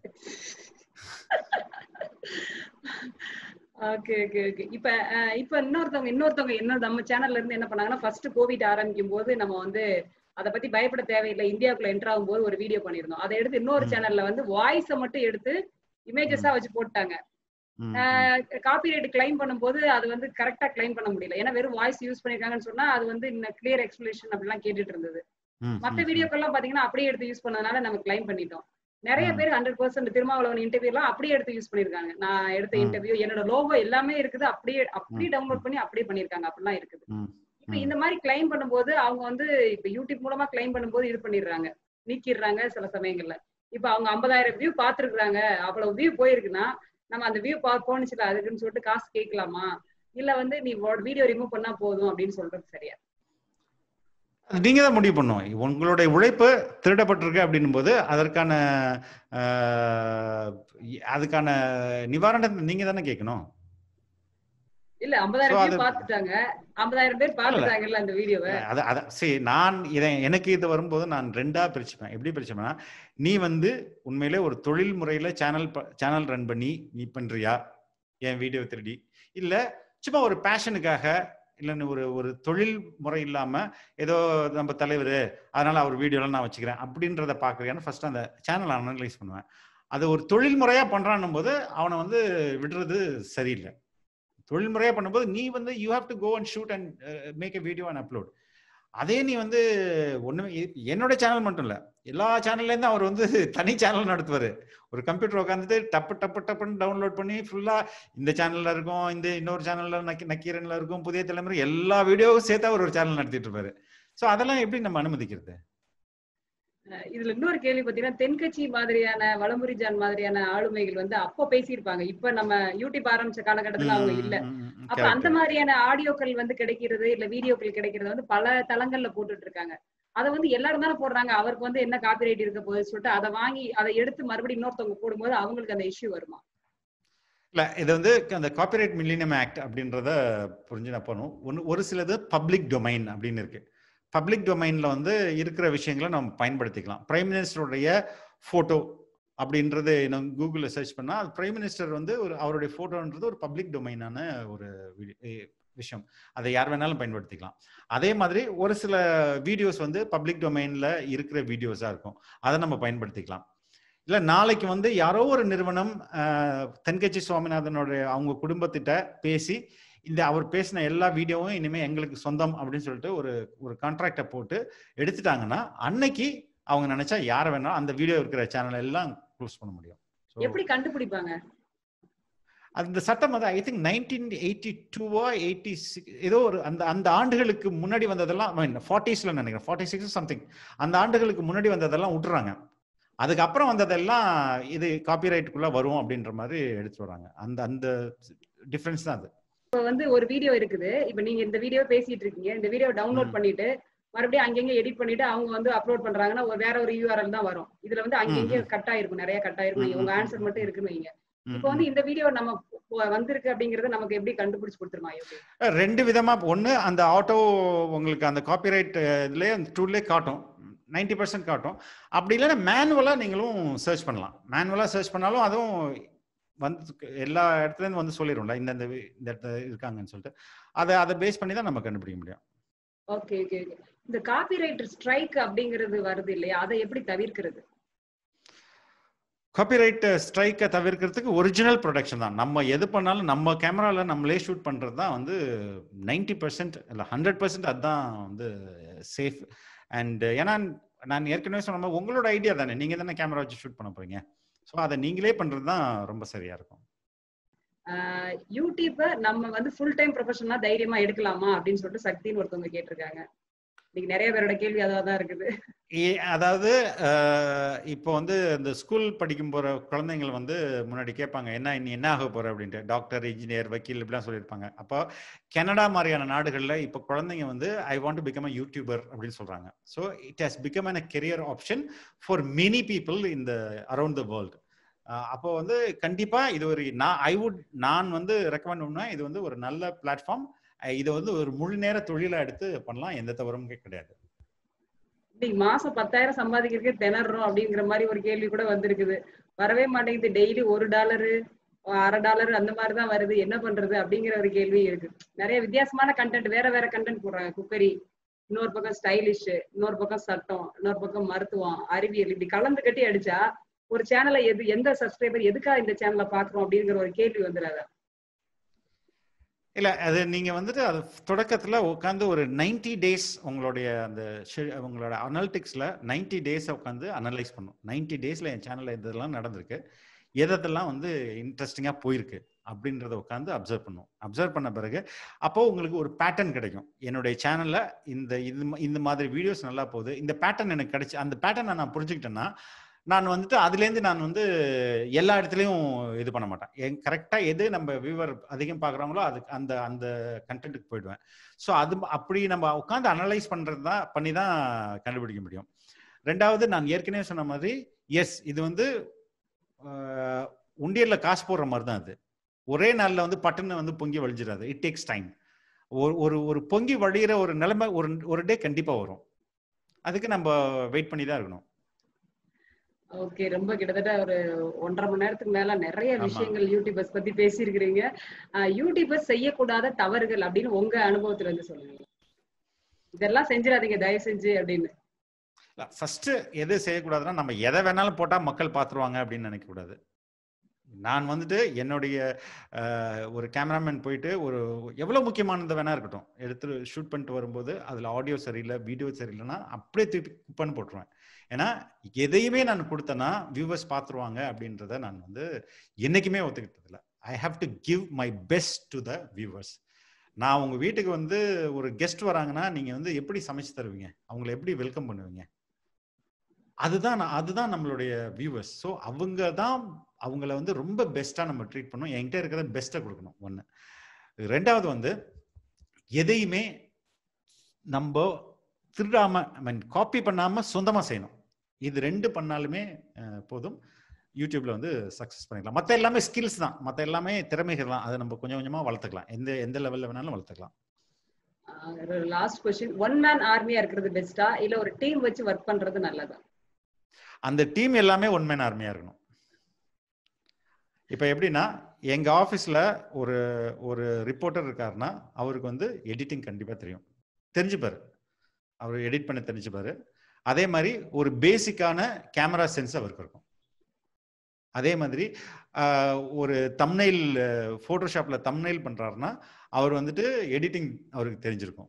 ஓகே ஓகே ஓகே இப்ப அஹ், இப்ப இன்னொருத்தவங்க இன்னொருத்தவங்க என்ன நம்ம சேனல்ல இருந்து என்ன பண்ணாங்கன்னா ஃபர்ஸ்ட் கோவிட் ஆரம்பிக்கும் போது நம்ம வந்து அதை பத்தி பயப்பட தேவையில்லை இந்தியாவுக்குள்ள என்டர் ஆகும்போது ஒரு வீடியோ பண்ணிருந்தோம் அதை எடுத்து இன்னொரு
ம்.
சேனல்ல வந்து வாய்ஸ மட்டும் எடுத்து இமேஜஸா வச்சு போட்டாங்க
ம், ம்.
காப்பிரைட் கிளைம் பண்ணும்போது அது வந்து கரெக்டா கிளைம் பண்ண முடியல ஏன்னா வெறும் வாய்ஸ் யூஸ் பண்ணிருக்காங்கன்னு சொன்னா அது வந்து இன்னும் கிளியர் எக்ஸ்பிளேஷன் அப்படிலாம் கேட்டுட்டு இருந்தது
ம்,
மத்த
ம், ம்.
வீடியோக்கெல்லாம் பாத்தீங்கன்னா அப்படியே எடுத்து யூஸ் பண்ணதுனால நம்ம கிளைம் பண்ணிட்டோம் நிறைய
ம்.
பேர் ஹண்ட்ரட் பர்சன்ட் திருமாவளவன் இன்டர்வியூ எல்லாம் அப்படியே எடுத்து யூஸ் பண்ணிருக்காங்க நான் எடுத்த
ம்.
இன்டர்வியூ என்னோட லோகோ எல்லாமே இருக்குது அப்படியே அப்படியே
ம்.
டவுன்லோட் பண்ணி அப்படியே பண்ணிருக்காங்க அப்படிலாம் இருக்குது
ம்,
இப்ப
ம்.
இந்த மாதிரி கிளைம் பண்ணும்போது அவங்க வந்து இப்ப யூடியூப் மூலமா கிளைம் பண்ணும்போது இது பண்ணிடுறாங்க நீக்கிடுறாங்க சில சமயங்கள்ல இப்ப அவங்க ஐம்பதாயிரம் வியூ பாத்துருக்காங்க அவ்வளவு வியூ போயிருக்குன்னா நம்ம அந்த வியூ பா போனுச்சுல அதுக்குன்னு சொல்லிட்டு காசு கேட்கலாமா இல்ல வந்து நீ வீடியோ ரிமூவ் பண்ணா போதும் அப்படின்னு சொல்றது சரியா
அது நீங்க தான் முடிவு பண்ணும் உங்களுடைய உழைப்பு திருடப்பட்டிருக்கு அப்படின்னும் போது அதற்கான ஆஹ், அதுக்கான நிவாரணத்தை நீங்க தானே கேட்கணும்
இல்ல ஐம்பதாயிரம்
So,
வியூ
அது-
பாத்துட்டாங்க ஐம்பதாயிரம் பேர் பாத்துட்டாங்கல்ல அந்த வீடியோவை
அத அத சரி நான் இதை எனக்கு இது வரும்போது நான் ரெண்டா பிரிச்சுப்பேன் எப்படி பிரிச்சுப்பேன்னா நீ வந்து உண்மையிலே ஒரு தொழில் முறையில சேனல் சேனல் ரன் பண்ணி நீ பண்றியா என் வீடியோ திருடி இல்ல சும்மா ஒரு பேஷனுக்காக இல்லைன்னு ஒரு ஒரு தொழில் முறை இல்லாம ஏதோ நம்ம தலைவர் அதனால அவர் வீடியோலாம் நான் வச்சுக்கிறேன் அப்படின்றத பாக்குறேன்னு ஃபர்ஸ்ட் அந்த சேனல் அனலைஸ் பண்ணுவேன் அது ஒரு தொழில் முறையா பண்றான்னும் போது அவனை வந்து விடுறது சரியில்லை தொழில் முறையா பண்ணும்போது நீ வந்து you have to go and shoot and make a video and upload அதே நீ வந்து ஒண்ணுமே இ- என்னோட சேனல் மட்டும் இல்ல எல்லா சேனல்ல இருந்து அவர் வந்து தனி சேனல் நடத்துவாரு ஒரு கம்ப்யூட்டர் உட்காந்துட்டு டப்பு டப்பு டப்புன்னு டவுன்லோட் பண்ணி ஃபுல்லா இந்த சேனல்ல இருக்கும் இந்த இன்னொரு சேனல்ல நக்கி நக்கீரன்ல இருக்கும் புதிய தலைமுறை எல்லா வீடியோவும் சேர்த்து அவர் ஒரு சேனல் நடத்திட்டு இருப்பாரு சோ அதெல்லாம் எப்படி நம்ம அனுமதிக்கிறது
அஹ் இதுல இன்னொரு கேள்வி பாத்தீங்கன்னா தென்கட்சி மாதிரியான வலமுறை ஜான் மாதிரியான ஆளுமைகள் வந்து அப்போ பேசியிருப்பாங்க இப்ப நம்ம யூடியூப் ஆரம்பிச்ச காலகட்டத்துல அவங்க இல்ல
ம், ம், ம்,
அப்ப
correct.
அந்த மாதிரியான ஆடியோக்கள் வந்து கிடைக்கிறது இல்ல வீடியோக்கள் கிடைக்கிறது வந்து பல தளங்கள்ல போட்டுட்டு இருக்காங்க அதை வந்து எல்லாரும் தானே போடுறாங்க அவருக்கு வந்து என்ன காப்பிரைட் இருக்க போகுது சொல்லிட்டு அதை வாங்கி அதை எடுத்து மறுபடியும் இன்னொருத்தவங்க போடும்போது அவங்களுக்கு அந்த இஷ்யூ வருமா
இல்ல இது வந்து அந்த காப்பிரைட் மில்லினியம் ஆக்ட் அப்படின்றத புரிஞ்சு நான் பண்ணும் ஒன்று ஒரு சிலது பப்ளிக் டொமைன் அப்படின்னு இருக்கு பப்ளிக் டொமைன்ல வந்து இருக்கிற விஷயங்களை நம்ம பயன்படுத்திக்கலாம் பிரைம் மினிஸ்டருடைய போட்டோ அப்படின்றது நம்ம கூகுளில் சர்ச் பண்ணா அது பிரைம் மினிஸ்டர் வந்து ஒரு அவருடைய போட்டோன்றது ஒரு பப்ளிக் டொமைனான ஒரு வி- எ- விஷயம் அதை யார் வேணாலும் பயன்படுத்திக்கலாம் அதே மாதிரி ஒரு சில வீடியோஸ் வந்து பப்ளிக் டொமைன்ல இருக்கிற வீடியோஸா இருக்கும் அதை நம்ம பயன்படுத்திக்கலாம் இல்ல நாளைக்கு வந்து யாரோ ஒரு நிறுவனம் ஆஹ், தென்கட்சி சுவாமிநாதனுடைய அவங்க குடும்பத்திட்ட பேசி இந்த அவர் பேசின எல்லா வீடியோவும் இனிமே எங்களுக்கு சொந்தம் அப்படின்னு சொல்லிட்டு ஒரு ஒரு கான்ட்ராக்டை போட்டு எடுத்துட்டாங்கன்னா அன்னைக்கு அவங்க நினைச்சா யாரை வேணா அந்த வீடியோ இருக்கிற சேனல் எல்லாம் க்ளோஸ் பண்ண முடியும் So,
எப்படி கண்டுபிடிப்பாங்க
அந்த சட்டம் வந்து I think nineteen eighty two eighty six ஏதோ ஒரு அந்த அந்த ஆண்டுகளுக்கு முன்னாடி வந்ததெல்லாம் ஃபார்ட்டிஸ்ல நினைக்கிறேன் ஃபார்ட்டி சிக்ஸ் சம்திங் அந்த ஆண்டுகளுக்கு முன்னாடி வந்ததெல்லாம் விட்டுறாங்க அதுக்கப்புறம் வந்ததெல்லாம் இது காப்பிரைட்டுக்குள்ள வரும் அப்படின்ற மாதிரி எடுத்து வராங்க அந்த அந்த டிஃபரன்ஸ் தான் அது
இப்ப வந்து ஒரு வீடியோ இருக்குது இப்ப நீங்க இந்த வீடியோ பேசிட்டு இருக்கீங்க இந்த வீடியோ டவுன்லோட்
ம்.
பண்ணிட்டு மறுபடியும் அங்கங்க எடிட் பண்ணிட்டு அவங்க வந்து அப்லோட் பண்றாங்கன்னா ஒரு வேற ஒரு யூஆர்எல் தான் வரும் இதுல வந்து அங்கங்க
ம்,
கட் ஆயிருக்கும் நிறைய கட் ஆயிருக்கும்
ம்,
உங்க
ம்,
ஆன்சர் மட்டும் இருக்குன்னு வைங்க
ம்,
இப்போ வந்து இந்த வீடியோ நம்ம போ- வந்திருக்கு அப்படிங்கறது நமக்கு எப்படி கண்டுபிடிச்சு கொடுத்துருமா யூடியூப்
ரெண்டு விதமா ஒண்ணு அந்த ஆட்டோ உங்களுக்கு அந்த காப்பிரைட் இதுலயே அந்த டூல்லே காட்டும் 90% பர்சன்ட் காட்டும் அப்படி இல்லைன்னா மேனுவலா நீங்களும் சர்ச் பண்ணலாம் மேனுவலா சர்ச் பண்ணாலும் அதுவும் வந்து எல்லா இடத்துல இருந்து வந்து சொல்லிடும்ல இந்த இந்த வி- இந்த இடத்துல இருக்காங்கன்னு சொல்லிட்டு அதை அதை பேஸ் பண்ணி தான் நம்ம கண்டுபிடிக்க முடியும்
ஓகே ஓகே ஓகே இந்த காப்பிரைட் ஸ்ட்ரைக் அப்படிங்கிறது வருது இல்லையா அதை எப்படி தவிர்க்கிறது
காப்பிரைட் ஸ்ட்ரைக்கை தவிர்க்கிறதுக்கு ஒரிஜினல் ப்ரொடக்ஷன் தான் நம்ம எது பண்ணாலும் நம்ம கேமரால நம்மளே ஷூட் பண்றது தான் வந்து 90% பர்சன்ட் இல்லை ஹண்ட்ரட் பர்சன்ட் அதுதான் வந்து சேஃப் அண்ட் ஏன்னா நான் ஏற்கனவே சொன்ன மாதிரி உங்களோட ஐடியா தானே நீங்க தானே கேமரா வச்சு ஷூட் பண்ண போறீங்க ஸோ அதை நீங்களே பண்றது தான் ரொம்ப சரியா இருக்கும்
ஆஹ் யூடியூப்ப நம்ம வந்து ஃபுல் டைம் ப்ரொஃபஷனலா தைரியமா எடுக்கலாமா அப்படின்னு சொல்லிட்டு சக்தின்னு ஒருத்தவங்க கேட்டிருக்காங்க இன்னைக்கு நிறைய பேரோட கேள்வி அதான் தான் இருக்குது
ஏ- அதாவது அஹ், இப்போ வந்து இந்த ஸ்கூல் படிக்கும் போற குழந்தைங்கள் வந்து முன்னாடி கேட்பாங்க என்ன நீ என்ன ஆக போற அப்படின்ட்டு டாக்டர் இன்ஜினியர் வக்கீல் இப்படிலாம் சொல்லியிருப்பாங்க அப்போ கனடா மாதிரியான நாடுகளில் இப்போ குழந்தைங்க வந்து I want to become a YouTuber அப்படின்னு சொல்றாங்க so it has become an a career option for many people இந்த அரௌண்ட் த வேர்ல்டு அப்போ வந்து கண்டிப்பா இது ஒரு நான் ஐ வுட் நான் வந்து ரெக்கமெண்ட் பண்ணுவேன் இது வந்து ஒரு நல்ல பிளாட்ஃபார்ம் இதை வந்து ஒரு முழு நேர தொழிலா எடுத்து பண்ணலாம் எந்த தவறும் கிடையாது
இன்னைக்கு மாசம் பத்தாயிரம் சம்பாதிக்கிறதுக்கே திணறோம் அப்படிங்கிற மாதிரி ஒரு கேள்வி கூட வந்திருக்குது வரவே மாட்டேங்குது டெய்லி ஒரு டாலரு அரை டாலர் அந்த மாதிரி தான் வருது என்ன பண்றது அப்படிங்கிற ஒரு கேள்வி இருக்கு நிறைய வித்தியாசமான கண்டென்ட் வேற வேற கண்டென்ட் போடுறாங்க குக்கரி இன்னொரு பக்கம் ஸ்டைலிஷ் இன்னொரு பக்கம் சட்டம் இன்னொரு பக்கம் மருத்துவம் அறிவியல் இப்படி கலந்து கட்டி அடிச்சா ஒரு சேனலை எது எந்த சப்ஸ்கிரைபர் எதுக்காக இந்த சேனலை பாக்குறோம் அப்படிங்கிற ஒரு கேள்வி வந்துடாத
இல்ல அது நீங்க வந்துட்டு அது தொடக்கத்துல உட்காந்து ஒரு 90 டேஸ் உங்களுடைய அந்த schedule- உங்களோட அனலிட்டிக்ஸ்ல 90 டேஸ் உட்காந்து அனலைஸ் பண்ணும் 90 டேஸ்ல என் சேனல்ல இதெல்லாம் நடந்திருக்கு எதெல்லாம் வந்து இன்ட்ரெஸ்டிங்கா போயிருக்கு அப்படின்றத உட்காந்து அப்சர்வ் பண்ணும் அப்சர்வ் பண்ண பிறகு அப்போ உங்களுக்கு ஒரு பேட்டர்ன் கிடைக்கும் என்னுடைய சேனல்ல இந்த இது ம- இந்த மாதிரி வீடியோஸ் நல்லா போகுது இந்த பேட்டர்ன் எனக்கு கிடைச்சு அந்த பேட்டர்னை நான் புரிஞ்சுக்கிட்டேன்னா நான் வந்துட்டு அதுலேருந்து நான் வந்து எல்லா இடத்துலையும் இது பண்ண மாட்டேன் என் கரெக்டாக எது நம்ம வியூவர் அதிகம் பார்க்குறாங்களோ அதுக்கு அந்த அந்த கண்டென்ட்டுக்கு போயிடுவேன் ஸோ அது அப்படி நம்ம உட்காந்து அனலைஸ் பண்ணுறது தான் பண்ணி தான் கண்டுபிடிக்க முடியும் ரெண்டாவது நான் ஏற்கனவே சொன்ன மாதிரி எஸ் இது வந்து ஆஹ், உண்டியல்ல காசு போடுற மாதிரி தான் அது ஒரே நாள்ல வந்து பட்டுன்னு வந்து பொங்கி வழிஞ்சிடாது இட் டேக்ஸ் டைம் ஒரு ஒரு ஒரு பொங்கி வழிகிற ஒரு நிலைமை ஒரு ஒரு டே கண்டிப்பா வரும் அதுக்கு நம்ம வெயிட் பண்ணி தான் இருக்கணும்
ஓகே ரொம்ப கிட்டத்தட்ட ஒரு ஒன்றரை மணி நேரத்துக்கு மேல நிறைய
ஆமா.
விஷயங்கள் யூடியூபர்ஸ் பத்தி பேசியிருக்கிறீங்க அஹ் யூடியூபர்ஸ் செய்யக்கூடாத தவறுகள் அப்படின்னு உங்க அனுபவத்துல இருந்து சொல்லுங்க இதெல்லாம் செஞ்சிடாதீங்க தயவு செஞ்சு அப்படின்னு
ஃபர்ஸ்ட் எது செய்யக்கூடாதுன்னா நம்ம எதை வேணாலும் போட்டா மக்கள் பார்த்துருவாங்க அப்படின்னு நினைக்க கூடாது நான் வந்துட்டு என்னுடைய அஹ், ஒரு கேமராமேன் போயிட்டு ஒரு எவ்வளவு முக்கியமானது வேணா இருக்கட்டும் எடுத்து ஷூட் பண்ணிட்டு வரும்போது அதுல ஆடியோ சரியில்லை வீடியோ சரியில்லைன்னா அப்படியே தூக்கி குப்பன்னு போட்டுருவேன் ஏன்னா எதையுமே நான் கொடுத்தேன்னா வியூவர்ஸ் பார்த்துருவாங்க அப்படின்றத நான் வந்து என்னைக்குமே ஒத்துக்கிட்டது இல்லை I have to give my best to the viewers நான் உங்க வீட்டுக்கு வந்து ஒரு கெஸ்ட் வராங்கன்னா நீங்க வந்து எப்படி சமைச்சு தருவீங்க அவங்கள எப்படி வெல்கம் பண்ணுவீங்க அதுதான் நான்- அதுதான் நம்மளுடைய வியூவர்ஸ் ஸோ அவங்க தான் அவங்கள வந்து ரொம்ப பெஸ்ட்டாக நம்ம ட்ரீட் பண்ணணும் என்கிட்ட இருக்கிறத பெஸ்ட்டாக கொடுக்கணும் ஒன்று ரெண்டாவது வந்து எதையுமே நம்ம திருடாம ஐ மீன் காப்பி பண்ணாம சொந்தமா செய்யணும் இது ரெண்டு பண்ணாலுமே அஹ், போதும் யூடியூப்ல வந்து சக்ஸஸ் பண்ணிக்கலாம் மற்ற எல்லாமே ஸ்கில்ஸ் தான் மற்ற எல்லாமே திறமைகள் தான் அதை நம்ம கொஞ்சம் கொஞ்சமா வளர்த்துக்கலாம் எந்த எந்த லெவல்ல வேணாலும் வளர்த்துக்கலாம்
லாஸ்ட் கொஸ்டின் ஒன் மேன் ஆர்மியா இருக்கிறது பெஸ்டா இல்ல ஒரு டீம் வச்சு ஒர்க் பண்றது நல்லதா
அந்த டீம் எல்லாமே ஒன் மேன் ஆர்மியா இருக்கணும் இப்போ எப்படின்னா எங்க ஆஃபீஸ்ல ஒரு ஒரு ரிப்போர்ட்டர் இருக்காருன்னா அவருக்கு வந்து எடிட்டிங் கண்டிப்பா தெரியும் தெரிஞ்சுப்பாரு அவர் எடிட் பண்ண தெரிஞ்சுப்பாரு அதே மாதிரி ஒரு பேசிக்கான கேமரா சென்ஸ் அவருக்கு இருக்கும் அதே மாதிரி ஆஹ், ஒரு தம்னைல் ஃபோட்டோஷாப்ல தம்னைல் பண்றாருன்னா அவர் வந்துட்டு எடிட்டிங் அவருக்கு தெரிஞ்சிருக்கும்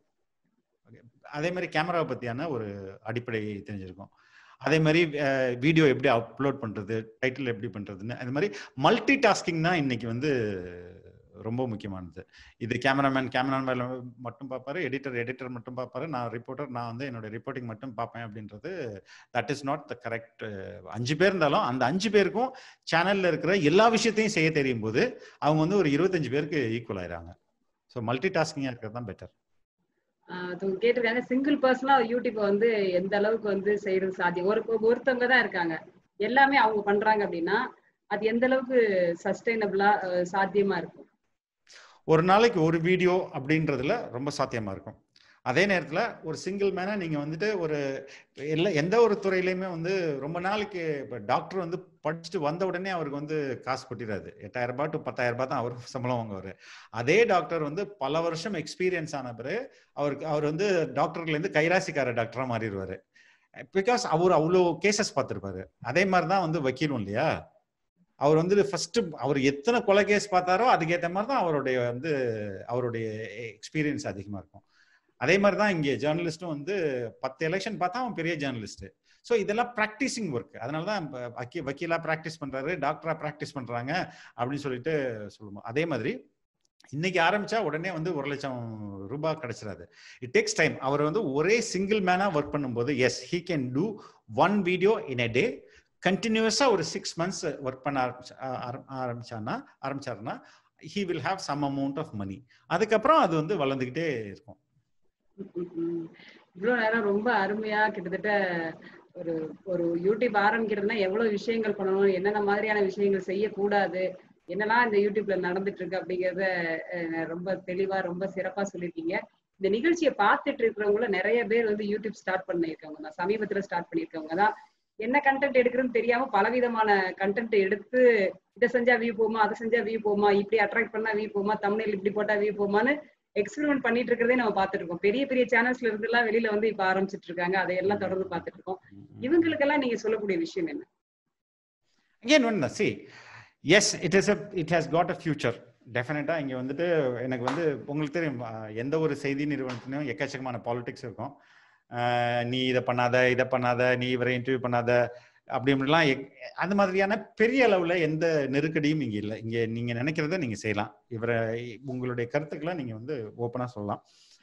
அதே மாதிரி கேமராவை பத்தியான ஒரு அடிப்படை தெரிஞ்சிருக்கும் அதே மாதிரி வீடியோ எப்படி அப்லோட் பண்றது டைட்டில் எப்படி பண்றதுன்னு அது மாதிரி மல்டி டாஸ்கிங் தான் இன்னைக்கு வந்து ரொம்ப முக்கியமானது இது கேமராமேன் கேமராமேன் மட்டும் பார்ப்பாரு எடிட்டர் எடிட்டர் மட்டும் பார்ப்பாரு நான் ரிப்போர்ட்டர் நான் வந்து என்னோட ரிப்போர்ட்டிங் மட்டும் பார்ப்பேன் அப்படின்றது that is not the correct அஞ்சு பேர் இருந்தாலும் அந்த அஞ்சு பேருக்கும் சேனல்ல இருக்கிற எல்லா விஷயத்தையும் செய்ய தெரியும் போது அவங்க வந்து ஒரு இருபத்தஞ்சு பேருக்கு ஈக்குவல் ஆயிடுறாங்க ஸோ மல்டி டாஸ்கிங்காக இருக்கிறது தான் பெட்டர்
கேட்டிருக்காங்க சிங்கிள் பர்சனா யூடியூப் வந்து எந்த அளவுக்கு வந்து செய்யறது சாத்தியம் ஒரு ஒருத்தவங்க தான் இருக்காங்க எல்லாமே அவங்க பண்றாங்க அப்படின்னா அது எந்த அளவுக்கு சஸ்டைனபிளா சாத்தியமா இருக்கும்
ஒரு நாளைக்கு ஒரு வீடியோ அப்படின்றதுல ரொம்ப சாத்தியமா இருக்கும் அதே நேரத்துல ஒரு சிங்கிள் மேனா நீங்க வந்துட்டு ஒரு எல்லா எந்த ஒரு துறையிலையுமே வந்து ரொம்ப நாளைக்கு இப்போ டாக்டர் வந்து படிச்சுட்டு வந்த உடனே அவருக்கு வந்து காசு கொட்டிடாது எட்டாயிரம் ரூபாய் டு பத்தாயிரம் ரூபாய் தான் அவர் சம்பளம் வாங்குவாரு அதே டாக்டர் வந்து பல வருஷம் எக்ஸ்பீரியன்ஸ் ஆன பிறகு அவருக்கு அவர் வந்து டாக்டர்ல இருந்து கைராசிக்கார டாக்டரா மாறிடுவாரு பிகாஸ் அவர் அவ்வளோ கேசஸ் பார்த்துருப்பாரு அதே மாதிரி தான் வந்து வக்கீலும் இல்லையா அவர் வந்து ஃபர்ஸ்ட் அவர் எத்தனை கொலை கேஸ் பார்த்தாரோ அதுக்கேற்ற மாதிரி தான் அவருடைய வந்து அவருடைய எக்ஸ்பீரியன்ஸ் அதிகமா இருக்கும் அதே மாதிரி தான் இங்கே ஜேர்னலிஸ்ட்டும் வந்து பத்து எலெக்ஷன் பார்த்தா அவன் பெரிய ஜேர்னலிஸ்ட் ஸோ இதெல்லாம் ப்ராக்டிசிங் ஒர்க் அதனால தான் வக்கீ வக்கீலா ப்ராக்டிஸ் பண்றாரு டாக்டரா ப்ராக்டிஸ் பண்றாங்க அப்படின்னு சொல்லிட்டு சொல்லுவோம் அதே மாதிரி இன்னைக்கு ஆரம்பிச்சா உடனே வந்து ஒரு லட்சம் ரூபாய் கிடைச்சிடாது இட் டேக்ஸ் டைம் அவர் வந்து ஒரே சிங்கிள் மேனா ஒர்க் பண்ணும்போது yes he can do one video in a day கண்டினியூஸா ஒரு சிக்ஸ் மந்த்ஸ் ஒர்க் பண்ண ஆரம்பிச்சா ஆரம்பிச்சானா ஆரம்பிச்சாருன்னா he will have some amount of money அதுக்கப்புறம் அது வந்து வளர்ந்துகிட்டே இருக்கும்
இவ்வளவு நேரம் ரொம்ப அருமையா கிட்டத்தட்ட ஒரு ஒரு யூடியூப் ஆரம்பிக்கிறதுனா எவ்வளவு விஷயங்கள் பண்ணணும் என்னென்ன மாதிரியான விஷயங்கள் செய்யக்கூடாது என்னெல்லாம் இந்த யூடியூப்ல நடந்துட்டு இருக்கு அப்படிங்கறத ரொம்ப தெளிவா ரொம்ப சிறப்பா சொல்லியிருக்கீங்க இந்த நிகழ்ச்சியை பார்த்துட்டு இருக்கிறவங்கள நிறைய பேர் வந்து யூடியூப் ஸ்டார்ட் பண்ணியிருக்கவங்க தான் சமீபத்துல ஸ்டார்ட் பண்ணியிருக்கவங்க தான் என்ன கண்டென்ட் எடுக்கிறதுன்னு தெரியாம பலவிதமான கண்டென்ட் எடுத்து இதை செஞ்சா வியூ போமா அதை செஞ்சா வியூ போமா இப்படி அட்ராக்ட் பண்ணா வியூ போமா தமிழில் இப்படி போட்டா வியூ போமான்னு எக்ஸ்பெரிமெண்ட் பண்ணிட்டு இருக்கிறதே நம்ம பார்த்துட்டு இருக்கோம் பெரிய பெரிய சேனல்ஸ்ல இருந்து எல்லாம் வெளியில வந்து இப்ப ஆரம்பிச்சிட்டு இருக்காங்க அதையெல்லாம் தொடர்ந்து பார்த்துட்டு இருக்கோம் இவங்களுக்கெல்லாம் நீங்க சொல்லக்கூடிய விஷயம் என்ன
again one see yes it is a it has got a future டெஃபினட்டா இங்க வந்துட்டு எனக்கு வந்து உங்களுக்கு தெரியும் எந்த ஒரு செய்தி நிறுவனத்திலையும் எக்கச்சக்கமான பாலிடிக்ஸ் இருக்கும் நீ இதை பண்ணாத இதை பண்ணாத நீ இவரை இன்டர்வியூ பண்ணாத அப்படி இப்படிலாம் அந்த மாதிரியான பெரிய அளவுல எந்த நெருக்கடியும் இங்க இல்லை இங்க நீங்க நினைக்கிறத நீங்க செய்யலாம் இவரை உங்களுடைய கருத்துக்களை நீங்க வந்து ஓப்பனா சொல்லலாம்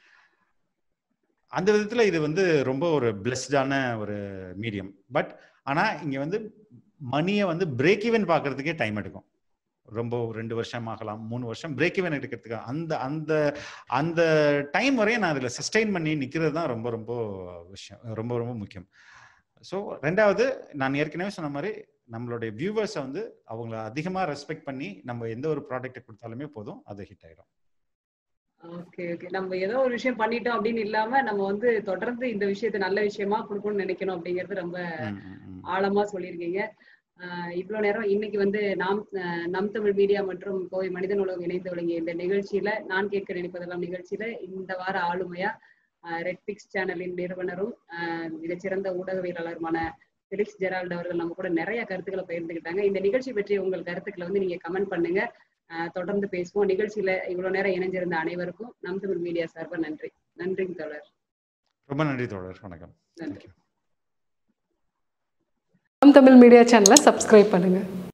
அந்த விதத்துல இது வந்து ரொம்ப ஒரு பிளஸ்டான ஒரு மீடியம் பட் ஆனா இங்க வந்து மணியை வந்து பிரேக் ஈவன் பாக்குறதுக்கே டைம் எடுக்கும் ரொம்ப ரெண்டு வருஷம் ஆகலாம் மூணு வருஷம் பிரேக் ஈவன் எடுக்கிறதுக்கு அந்த அந்த அந்த டைம் வரையும் நான் அதில் சஸ்டெயின் பண்ணி நிற்கிறது தான் ரொம்ப ரொம்ப விஷயம் ரொம்ப ரொம்ப முக்கியம் ஸோ ரெண்டாவது நான் ஏற்கனவே சொன்ன மாதிரி நம்மளுடைய வியூவர்ஸை வந்து அவங்கள அதிகமாக ரெஸ்பெக்ட் பண்ணி நம்ம எந்த ஒரு ப்ராடக்ட்டை கொடுத்தாலுமே போதும் அது ஹிட் ஆயிடும்
ஓகே ஓகே நம்ம ஏதோ ஒரு விஷயம் பண்ணிட்டோம் அப்படின்னு இல்லாம நம்ம வந்து தொடர்ந்து இந்த விஷயத்தை நல்ல விஷயமா கொடுக்கணும்னு நினைக்கணும் அப்படிங்கறது ரொம்ப
ம், ம், ம்.
ஆழமா சொல்லியிருக்கீங்க ஆஹ் இவ்வளவு நேரம் இன்னைக்கு வந்து நாம் ஆஹ் நம் தமிழ் மீடியா மற்றும் கோவை மனித உலகம் இணைந்து வழங்கிய இந்த நிகழ்ச்சியில நான் கேட்க நினைப்பதெல்லாம் நிகழ்ச்சியில இந்த வார ஆளுமையா ரெட் பிக்ஸ் சேனலின் நிறுவனரும் ஆஹ் மிகச்சிறந்த ஊடகவியலாளருமான பிலிக்ஸ் ஜெரால்ட் அவர்கள் நம்ம கூட நிறைய கருத்துக்களை பகிர்ந்துக்கிட்டாங்க இந்த நிகழ்ச்சி பற்றிய உங்கள் கருத்துக்களை வந்து நீங்க கமெண்ட் பண்ணுங்க ஆஹ் தொடர்ந்து பேசுவோம் நிகழ்ச்சியில இவ்வளவு நேரம் இணைஞ்சிருந்த அனைவருக்கும் நம் தமிழ் மீடியா சார்பா நன்றி நன்றிங்க தோழர்
ரொம்ப நன்றி தோழர் வணக்கம்
நன்றி
Thank you.
நம் தமிழ் மீடியா சேனலை சப்ஸ்கிரைப் பண்ணுங்கள்